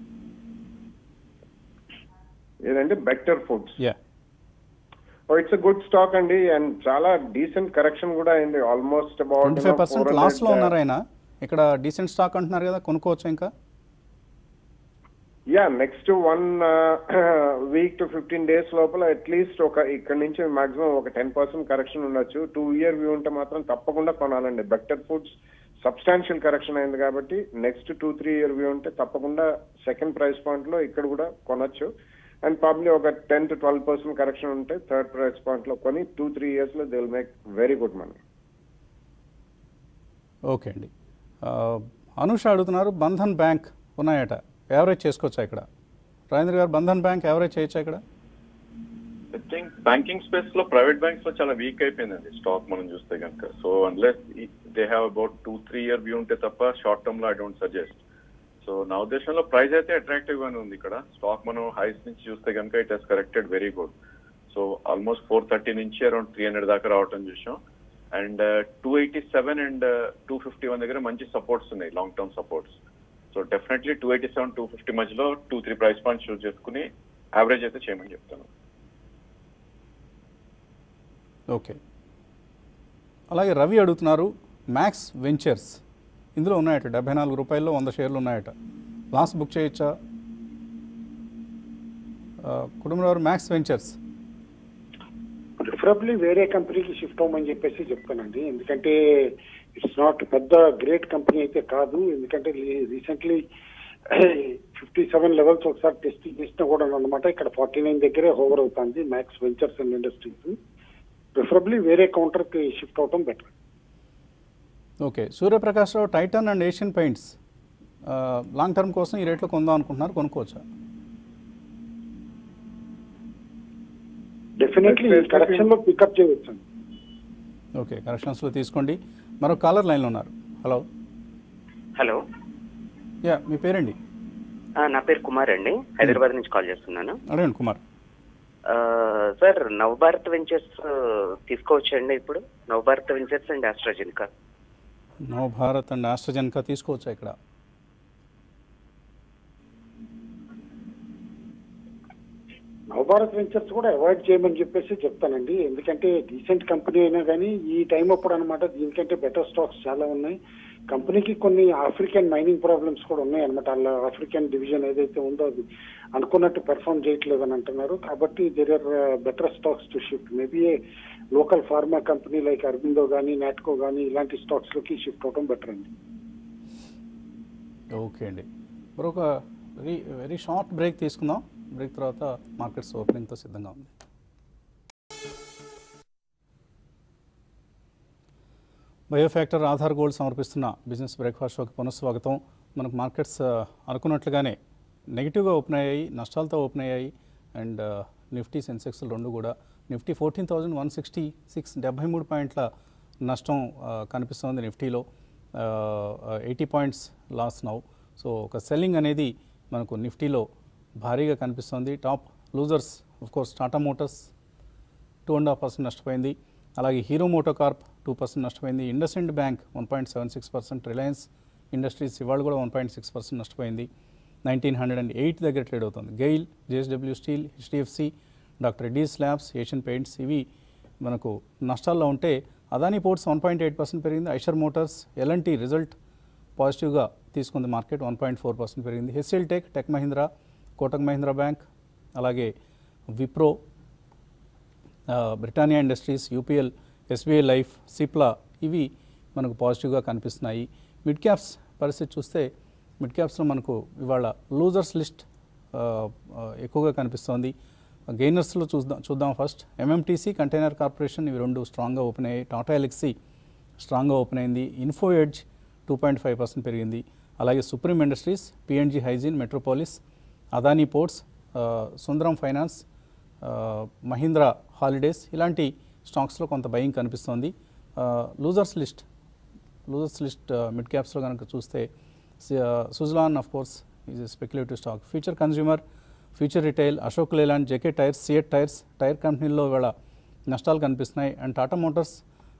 ఏదంటే Bector foods
yeah
it's good stock అండి అండ్ చాలా డీసెంట్ కరెక్షన్ కూడా అయింది almost
twenty five percent
about
లాస్లో ఉన్నారు ఆయన ఇక్కడ డీసెంట్ స్టాక్ అంటున్నారు కదా కొనుక్కోవచ్చు ఇంకా
yeah next one week to fifteen days లోపల అట్లీస్ట్ ఒక ఇక్కడ నుంచి మాక్సిమం ఒక టెన్ పర్సెంట్ కరెక్షన్ ఉండొచ్చు టూ ఇయర్ వ్యూ ఉంటే మాత్రం తప్పకుండా కొనాలండి బెక్టర్ ఫుడ్స్ సబ్స్టాన్షియల్ కరెక్షన్ అయింది కాబట్టి next two three year view ఉంటే తప్పకుండా సెకండ్ ప్రైస్ పాయింట్ లో ఇక్కడ కూడా కొనొచ్చు అండ్ ప్రాబ్లీ ఒక ten to twelve percent correction ఉంటే థర్డ్ ప్రైస్ పాయింట్ లో కొని టూ త్రీ ఇయర్స్ లో they will make very good money
okay అండి ఆ, అనుష అడుగుతున్నారు బంధన్ బ్యాంక్ ఉన్నాయట యావరేజ్ చేసుకోవచ్చా ఇక్కడ రాజేంద్ర గారు బంధన్ బ్యాంక్ యావరేజ్ చేయొచ్చా ఇక్కడ
ఐ థింక్ బ్యాంకింగ్ స్పేస్ లో ప్రైవేట్ బ్యాంక్స్ లో చాలా వీక్ అయిపోయిందండి స్టాక్ మనం చూస్తే కనుక so unless they have about two three year view ఉంటే తప్ప షార్ట్ టర్మ్ లో ఐ డోంట్ సజెస్ట్ సో నా ఉద్దేశంలో ప్రైస్ అయితే అట్రాక్టివ్ గానే ఉంది ఇక్కడ స్టాక్ మనం హైస్ నుంచి చూస్తే కనుక it has corrected very good so almost four thirty నుంచి అరౌండ్ త్రీ హండ్రెడ్ దాకా రావటం చూసాం and two eighty seven and two fifty one దగ్గర మంచి సపోర్ట్స్ ఉన్నాయి long term supports so definitely two eighty seven two fifty మధ్యలో two three price points choose చేసుకుని average అయితే చేయమని చెప్తాను
ఓకే అలాగే రవి అడుగుతున్నారు మ్యాక్స్ వెంచర్స్ ఇందులో ఉన్నాయట డెబ్బై నాలుగు రూపాయల్లో వంద షేర్లు ఉన్నాయట లాస్ట్ బుక్ చేయొచ్చా ఆ, కుటుంబరావు మ్యాక్స్ వెంచర్స్
ప్రిఫరబ్లీ వేరే కంపెనీకి షిఫ్ట్ అవ్వమని చెప్పేసి చెప్తానండి ఎందుకంటే ఇట్స్ నాట్ పెద్ద గ్రేట్ కంపెనీ అయితే కాదు ఎందుకంటే రీసెంట్లీ ఫిఫ్టీ సెవెన్ లెవెల్స్ ఒకసారి టెస్ట్ చేసినా కూడా అనమాట ఇక్కడ ఫార్టీ నైన్ దగ్గరే హోవర్ అవుతుంది Max Ventures and Industries preferably వేరే కౌంటర్ కి షిఫ్ట్ అవటం better
okay Suryaprakash Rao Titan and Asian Paints ఆ, లాంగ్ టర్మ్ కోసం ఈ రేట్లో కొందాం అనుకుంటున్నారు కొనుక్కోవచ్చా
డెఫినెట్లీ కరెక్షన్ లో పికప్ చేయవచ్చు
ఓకే కరెక్షన్స్లో తీసుకోండి మరో కాలర్ లైన్లో ఉన్నారు హలో
హలో
యా మీ పేరండి
ఆ, నా పేరు కుమార్ అండి హైదరాబాద్ నుంచి కాల్ చేస్తున్నాను
అడగండి కుమార్
ఆ, సార్ నవభారత్ వెంచర్స్ తీసుకోవచ్చండి ఇప్పుడు నవభారత్ వెంచర్స్ అండ్ ఆస్ట్రాజెనికా
నవ భారత్ అండ్ ఆస్ట్రజెన్కా తీసుకోవచ్చా ఇక్కడ
నవభారత్ వెంచర్స్ కూడా అవాయిడ్ చేయమని చెప్పేసి చెప్తానండి ఎందుకంటే డీసెంట్ కంపెనీ అయినా కానీ ఈ టైం అప్పుడు అనమాట దీనికంటే బెటర్ స్టాక్స్ చాలా ఉన్నాయి కంపెనీకి కొన్ని ఆఫ్రికన్ మైనింగ్ ప్రాబ్లమ్స్ కూడా ఉన్నాయి అనమాట అలా ఆఫ్రికన్ డివిజన్ ఏదైతే ఉందో అది అనుకున్నట్టు పెర్ఫామ్ చేయట్లేదు అని అంటున్నారు కాబట్టి there are better stocks to shift maybe local pharma company like Aurobindo కానీ నాట్కో కానీ ఇలాంటి స్టాక్స్ లోకి షిఫ్ట్ అవడం బెటర్ అండి
ఓకే అండి మరొక వెరీ వెరీ షార్ట్ బ్రేక్ తీసుకుందాం బ్రేక్ తర్వాత మార్కెట్స్ ఓపెనింగ్తో సిద్ధంగా ఉంది బయోఫ్యాక్టర్ ఆధార్ గోల్డ్ సమర్పిస్తున్న బిజినెస్ బ్రేక్ఫాస్ట్ షోకి పునఃస్వాగతం మనకు మార్కెట్స్ ఆ, అనుకున్నట్లుగానే నెగిటివ్గా ఓపెన్ అయ్యాయి నష్టాలతో ఓపెన్ అయ్యాయి అండ్ నిఫ్టీ సెన్సెక్స్ రెండు కూడా Nifty fourteen thousand one sixty six డెబ్బై మూడు పాయింట్ల నష్టం ఆ, కనిపిస్తోంది నిఫ్టీలో eighty points loss now so ఒక సెల్లింగ్ అనేది మనకు నిఫ్టీలో భారీగా కనిపిస్తోంది top losers of course Tata Motors two and half percent నష్టపోయింది అలాగే Hero Moto Corp two percent నష్టపోయింది IndusInd Bank one point seven six percent Reliance Industries ఇవాళ కూడా వన్ పాయింట్ సిక్స్ పర్సెంట్ నష్టపోయింది నైన్టీన్ హండ్రెడ్ అండ్ ఎయిట్ దగ్గర trade అవుతుంది GAIL JSW Steel HDFC Doctor Reddy's Labs Asian Paints ఇవి మనకు నష్టాల్లో ఉంటే Adani Ports one point eight percent పెరిగింది ఐషర్ మోటార్స్ ఎల్ఎన్టీ రిజల్ట్ పాజిటివ్గా తీసుకుంది market one point four percent పెరిగింది HCL Tech Tech Mahindra Kotak Mahindra Bank అలాగే విప్రో ఆ, Britannia Industries UPL SBI Life Cipla ఇవి మనకు పాజిటివ్గా కనిపిస్తున్నాయి మిడ్ క్యాప్స్ పరిస్థితి చూస్తే మిడ్ క్యాప్స్లో మనకు ఇవాళ లూజర్స్ లిస్ట్ ఆ, ఆ, ఎక్కువగా కనిపిస్తోంది గెయినర్స్లో చూద్దాం చూద్దాం ఫస్ట్ ఎంఎంటీసీ కంటైనర్ కార్పొరేషన్ ఇవి రెండు స్ట్రాంగ్గా ఓపెన్ అయ్యాయి టాటా ఎలక్సీ స్ట్రాంగ్గా ఓపెన్ అయింది Info Edge two point five percent పెరిగింది అలాగే Supreme Industries PnG Hygiene Metropolis Adani Ports ఆ, సుందరం ఫైనాన్స్ ఆ, మహీంద్రా హాలిడేస్ ఇలాంటి స్టాక్స్లో కొంత బయింగ్ కనిపిస్తోంది losers list losers list mid క్యాప్స్లో కనుక చూస్తే Suzlon of course is speculative stock Future Consumer Future Retail Ashok Leyland JK Tyres CEAT Tyres tyre కంపెనీల్లో ఇవాళ నష్టాలు కనిపిస్తున్నాయి అండ్ టాటా మోటార్స్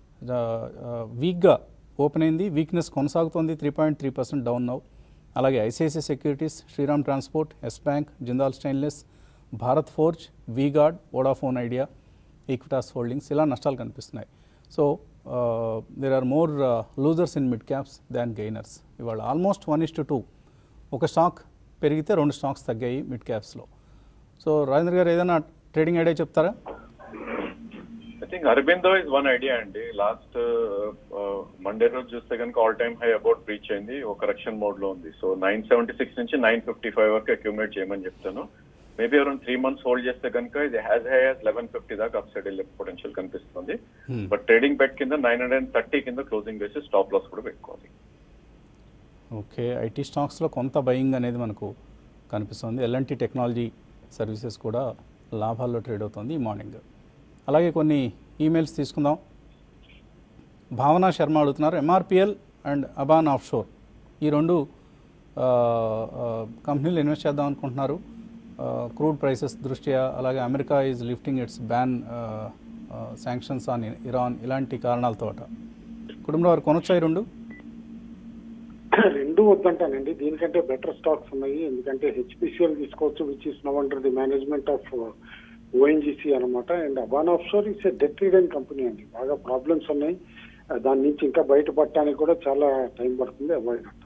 వీక్గా ఓపెన్ అయింది వీక్నెస్ కొనసాగుతోంది three point three percent down now అలాగే ICICI Securities Shriram Transport Yes Bank Jindal Stainless Bharat Forge V Guard Vodafone Idea Equitas Holdings ఇలా నష్టాలు కనిపిస్తున్నాయి so there are more losers in mid caps than gainers ఇవాళ almost one is to two ఒక stock పెరిగితే రెండు stocks తగ్గాయి mid క్యాప్స్లో so Rajendra గారు ఏదైనా ట్రేడింగ్ ఐడియా చెప్తారా
I think Aurobindo is one idea అండి లాస్ట్ మండే రోజు చూస్తే కనుక all time high about reach అయింది ఒక కరెక్షన్ మోడ్ లో ఉంది సో నైన్ సెవెంటీ సిక్స్ నుంచి నైన్ ఫిఫ్టీ ఫైవ్ వరకు అక్యూములేట్ చేయమని చెప్తాను maybe around three months hold చేస్తే కనుక ఇది has high as eleven fifty దాకా అప్ సైడ్ వెళ్ళే పొటెన్షియల్ కనిపిస్తుంది
Hmm.
బట్ ట్రేడింగ్ బెట్ కింద నైన్ హండ్రెడ్ అండ్ థర్టీ కింద క్లోజింగ్ వేసి స్టాప్ లాస్ కూడా పెట్టుకోవాలి
ఓకే ఐటీ స్టాక్స్లో కొంత బయింగ్ అనేది మనకు కనిపిస్తుంది ఎల్ఎన్టీ టెక్నాలజీ సర్వీసెస్ కూడా లాభాల్లో ట్రేడ్ అవుతుంది ఈ మార్నింగ్ అలాగే కొన్ని ఈమెయిల్స్ తీసుకుందాం భావన శర్మ అడుగుతున్నారు MRPL and Aban offshore ఈ రెండు ఆ, ఆ, కంపెనీలు ఇన్వెస్ట్ చేద్దాం అనుకుంటున్నారు క్రూడ్ ప్రైసెస్ దృష్ట్యా అలాగే America is lifting its ban sanctions on Iran ఇలాంటి కారణాలతో కుటుంబంలో వారు కొనొచ్చా ఈ రెండు
రెండు వద్దంటానండి దీనికంటే బెటర్ స్టాక్స్ ఉన్నాయి ఎందుకంటే హెచ్పిసిఎల్ తీసుకోవచ్చు which is now under the management of ONGC అనమాట and Aban offshore is a debt ridden company అండి బాగా ప్రాబ్లమ్స్ ఉన్నాయి ఆ, దాని నుంచి ఇంకా బయటపడటానికి కూడా చాలా టైం పడుతుంది అవాయిడ్ అంటారు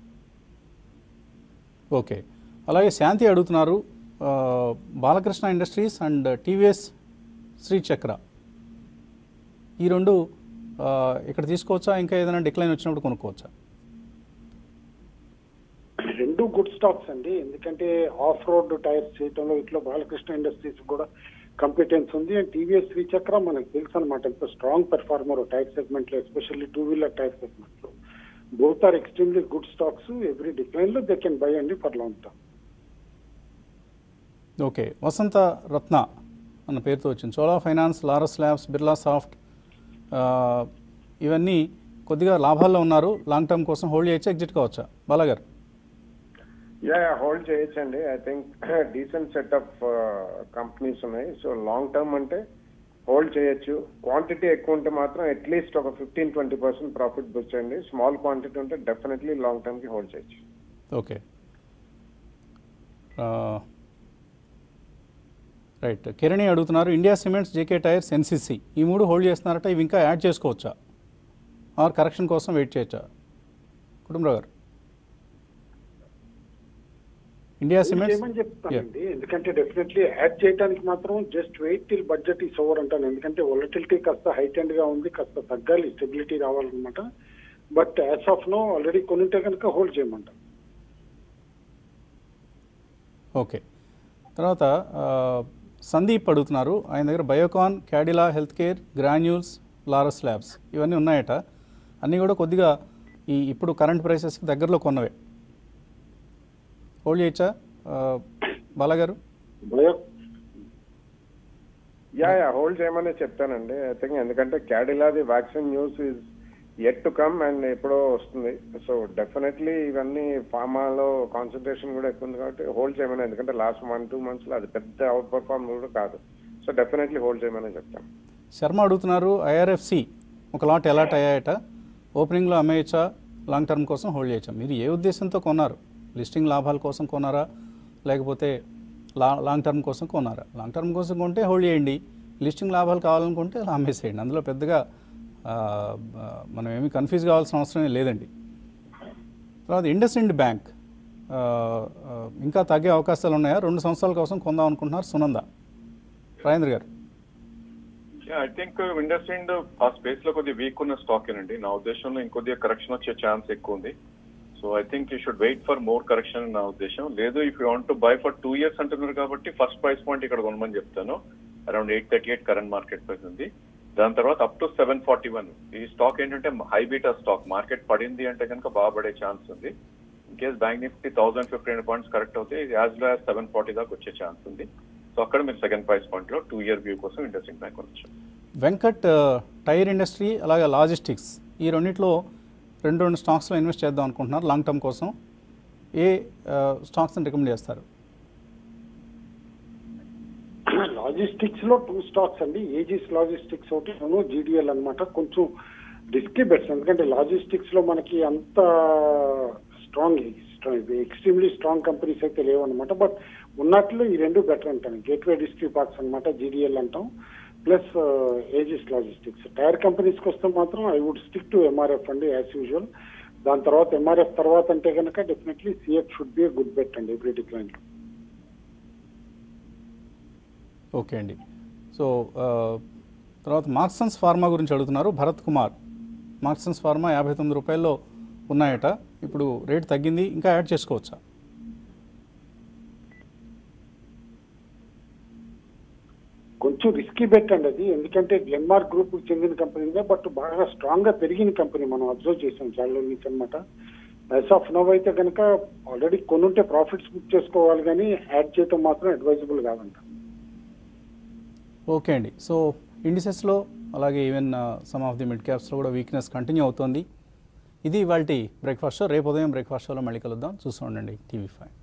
ఓకే అలాగే శాంతి అడుగుతున్నారు ఆ, Balakrishna Industries and TVS Shri Chakra ఈ రెండు ఆ, ఇక్కడ తీసుకోవచ్చా ఇంకా ఏదైనా డిక్లైన్ వచ్చినప్పుడు కొనుక్కోవచ్చా
రెండు గుడ్ స్టాక్స్ అండి ఎందుకంటే ఆఫ్ రోడ్ టైర్స్ చేయటంలో ఇట్లా బాలకృష్ణ ఇండస్ట్రీస్ కూడా కంపిటెన్స్ ఉంది అండ్ టీవీఎస్ శ్రీచక్ర మనకు తెలుసు అనమాట ఎంత స్ట్రాంగ్ పెర్ఫార్మర్ టైర్ సెగ్మెంట్ లో especially two wheeler tyre segment లో both are extremely good stocks every decline లో దే కెన్ బై అండి for long term
okay Vasantha Ratna అన్న పేరుతో వచ్చింది Chola Finance Laurus Labs Birla Soft ఆ, ఇవన్నీ కొద్దిగా లాభాల్లో ఉన్నారు లాంగ్ టర్మ్ కోసం హోల్డ్ చేయొచ్చా ఎగ్జిట్ కావచ్చా బాలాగారు
యా హోల్డ్ చేయొచ్చండి I think decent set of companies ఉన్నాయి సో లాంగ్ టర్మ్ అంటే హోల్డ్ చేయొచ్చు క్వాంటిటీ ఎక్కువ ఉంటే మాత్రం అట్లీస్ట్ ఒక fifteen twenty percent profit book చేయండి స్మాల్ క్వాంటిటీ ఉంటే డెఫినెట్లీ లాంగ్ టర్మ్ కి హోల్డ్ చేయొచ్చు
ఓకే రైట్ కిరణి అడుగుతున్నారు India Cements JK Tyres NCC ఈ మూడు హోల్డ్ చేస్తున్నారట ఇవి ఇంకా యాడ్ చేసుకోవచ్చా ఆర్ కరెక్షన్ కోసం వెయిట్ చేయొచ్చా కుటుంబరావు గారు ఇండియా సిమెంట్స్
ఏమని చెప్తానండి ఎందుకంటే డెఫినెట్లీ యాడ్ చేయడానికి మాత్రం just wait till budget is over అంటాను ఎందుకంటే వొలటిలిటీ కాస్త హైట్ అండ్ గా ఉంది కాస్త తగ్గాలి స్టెబిలిటీ రావాలన్నమాట but as of now already కొనుంటే కనుక హోల్డ్ చేయమంటాం
ఓకే తర్వాత ఆ, సందీప్ అడుగుతున్నారు ఆయన దగ్గర Biocon Cadila healthcare Granules Laurus Labs ఇవన్నీ ఉన్నాయట అన్నీ కూడా కొద్దిగా ఈ ఇప్పుడు కరెంట్ ప్రైసెస్కి దగ్గరలో కొన్నవే హోల్డ్ చేయొచ్చా ఆ, బాలా గారు
బయో
యా యా హోల్డ్ చేయమని చెప్తానండి ఐ థింక్ ఎందుకంటే క్యాడిలాది vaccine news is yet to come and ఎప్పుడో వస్తుంది సో డెఫినెట్లీ ఇవన్నీ ఫార్మాలో కాన్సన్ట్రేషన్ కూడా ఎక్కువ ఉంది కాబట్టి హోల్డ్ చేయమని ఎందుకంటే లాస్ట్ వన్ టూ మంత్స్ లో అది పెద్ద అవుట్ పర్ఫార్మ్ కూడా కాదు సో డెఫినెట్లీ హోల్డ్ చేయమని చెప్తాను
శర్మ అడుగుతున్నారు ఐఆర్ఎఫ్సి ఒక లాట్ ఎలాట్ అయ్యాయట ఓపెనింగ్లో అమ్మేయచ్చా లాంగ్ టర్మ్ కోసం హోల్డ్ చేయొచ్చా మీరు ఏ ఉద్దేశంతో కొన్నారు లిస్టింగ్ లాభాల కోసం కొన్నారా లేకపోతే లా లాంగ్ టర్మ్ కోసం కొన్నారా లాంగ్ టర్మ్ కోసం కొంటే హోల్డ్ చేయండి లిస్టింగ్ లాభాలు కావాలనుకుంటే అలా అమ్మేసేయండి అందులో పెద్దగా ఆ, ఆ, మనం ఏమీ కన్ఫ్యూజ్ కావాల్సిన అవసరం లేదండి తర్వాత ఇండస్ ఇండ్ బ్యాంక్ ఆ, ఆ, ఇంకా తగ్గే అవకాశాలు ఉన్నాయా రెండు సంవత్సరాల కోసం కొందాం అనుకుంటున్నారు సునంద రాజేంద్ర గారు
ఐ థింక్ ఇండస్ట్రీ ఆ స్పేస్ లో కొద్దిగా వీక్ ఉన్న స్టాక్ ఏనండి నా ఉద్దేశంలో ఇంకొద్దిగా కరెక్షన్ వచ్చే ఛాన్స్ ఎక్కువ ఉంది so I think you should wait for more correction నా ఉద్దేశం లేదు if you want to buy for two years అంటున్నారు కాబట్టి ఫస్ట్ ప్రైస్ పాయింట్ ఇక్కడ కొనమని చెప్తాను around eight thirty eight current market price ఉంది దాని తర్వాత up to seven forty one ఈ స్టాక్ ఏంటంటే హై బీటా స్టాక్ మార్కెట్ పడింది అంటే కనుక బాగా పడే ఛాన్స్ ఉంది in case bank Nifty thousand fifteen points correct అవుతే as low as seven forty దాకా వచ్చే ఛాన్స్ ఉంది సో అక్కడ మీరు సెకండ్ ప్రైస్ పాయింట్ లో టూ ఇయర్ వ్యూ కోసం ఇండస్ట్రీ బ్యాంక్ కొనొచ్చు
వెంకట్ ఆ, టైర్ ఇండస్ట్రీ అలాగే లాజిస్టిక్స్ ఈ రెండిట్లో రెండు రెండు స్టాక్స్లో ఇన్వెస్ట్ చేద్దాం అనుకుంటున్నారు లాంగ్ టర్మ్ కోసం ఏ స్టాక్స్ని రికమెండ్ చేస్తారు
లాజిస్టిక్స్ లో టూ స్టాక్స్ అండి ఏజిస్ లాజిస్టిక్స్ ఒకటి జీడిఎల్ అన్నమాట కొంచెం రిస్కీ బెట్స్ ఎందుకంటే లాజిస్టిక్స్ లో మనకి అంత స్ట్రాంగ్ ఎక్స్ట్రీమ్లీ స్ట్రాంగ్ కంపెనీస్ అయితే లేవన్నమాట బట్ ఉన్నట్లు ఈ రెండు బెటర్ అంటాను గేట్వే డిస్ట్రీ పార్క్స్ అనమాట జీడిఎల్ అంటాం ప్లస్ ఏజిస్ లాజిస్టిక్స్ టైర్ కంపెనీస్కి వస్తే మాత్రం I would stick to MRF అండి యాజ్ యూజువల్ దాని తర్వాత ఎంఆర్ఎఫ్ తర్వాత అంటే కనుక definitely CF should be good bet అండి ఎవ్రీ డిక్లైన్ లో
ఓకే అండి సో ఆ, తర్వాత మార్క్సన్స్ ఫార్మా గురించి అడుగుతున్నారు భరత్ కుమార్ మార్క్సన్స్ ఫార్మా యాభై తొమ్మిది రూపాయల్లో ఉన్నాయట ఇప్పుడు రేట్ తగ్గింది ఇంకా యాడ్ చేసుకోవచ్చా
కొంచెం రిస్కీ బెట్ అండి అది ఎందుకంటే గ్లెన్మార్క్ గ్రూప్ కి చెందిన కంపెనీనే బట్ బాగా స్ట్రాంగ్ గా పెరిగిన కంపెనీ మనం అబ్జర్వ్ చేసాం చాలా రోజుల నుంచి అనమాట యాజ్ ఆఫ్ నవ్ అయితే కనుక ఆల్రెడీ కొనుంటే ప్రాఫిట్స్ బుక్ చేసుకోవాలి కానీ యాడ్ చేయడం మాత్రం అడ్వైజబుల్ కాదంట
ఓకే అండి సో ఇండిసెస్లో అలాగే even some of the mid క్యాప్స్లో కూడా వీక్నెస్ కంటిన్యూ అవుతోంది ఇది ఇవాళ బ్రేక్ఫాస్ట్ షో రేపు ఉదయం బ్రేక్ఫాస్ట్ షోలో మళ్ళీ కలుద్దాం చూస్తూ ఉండండి టీవీ ఫైవ్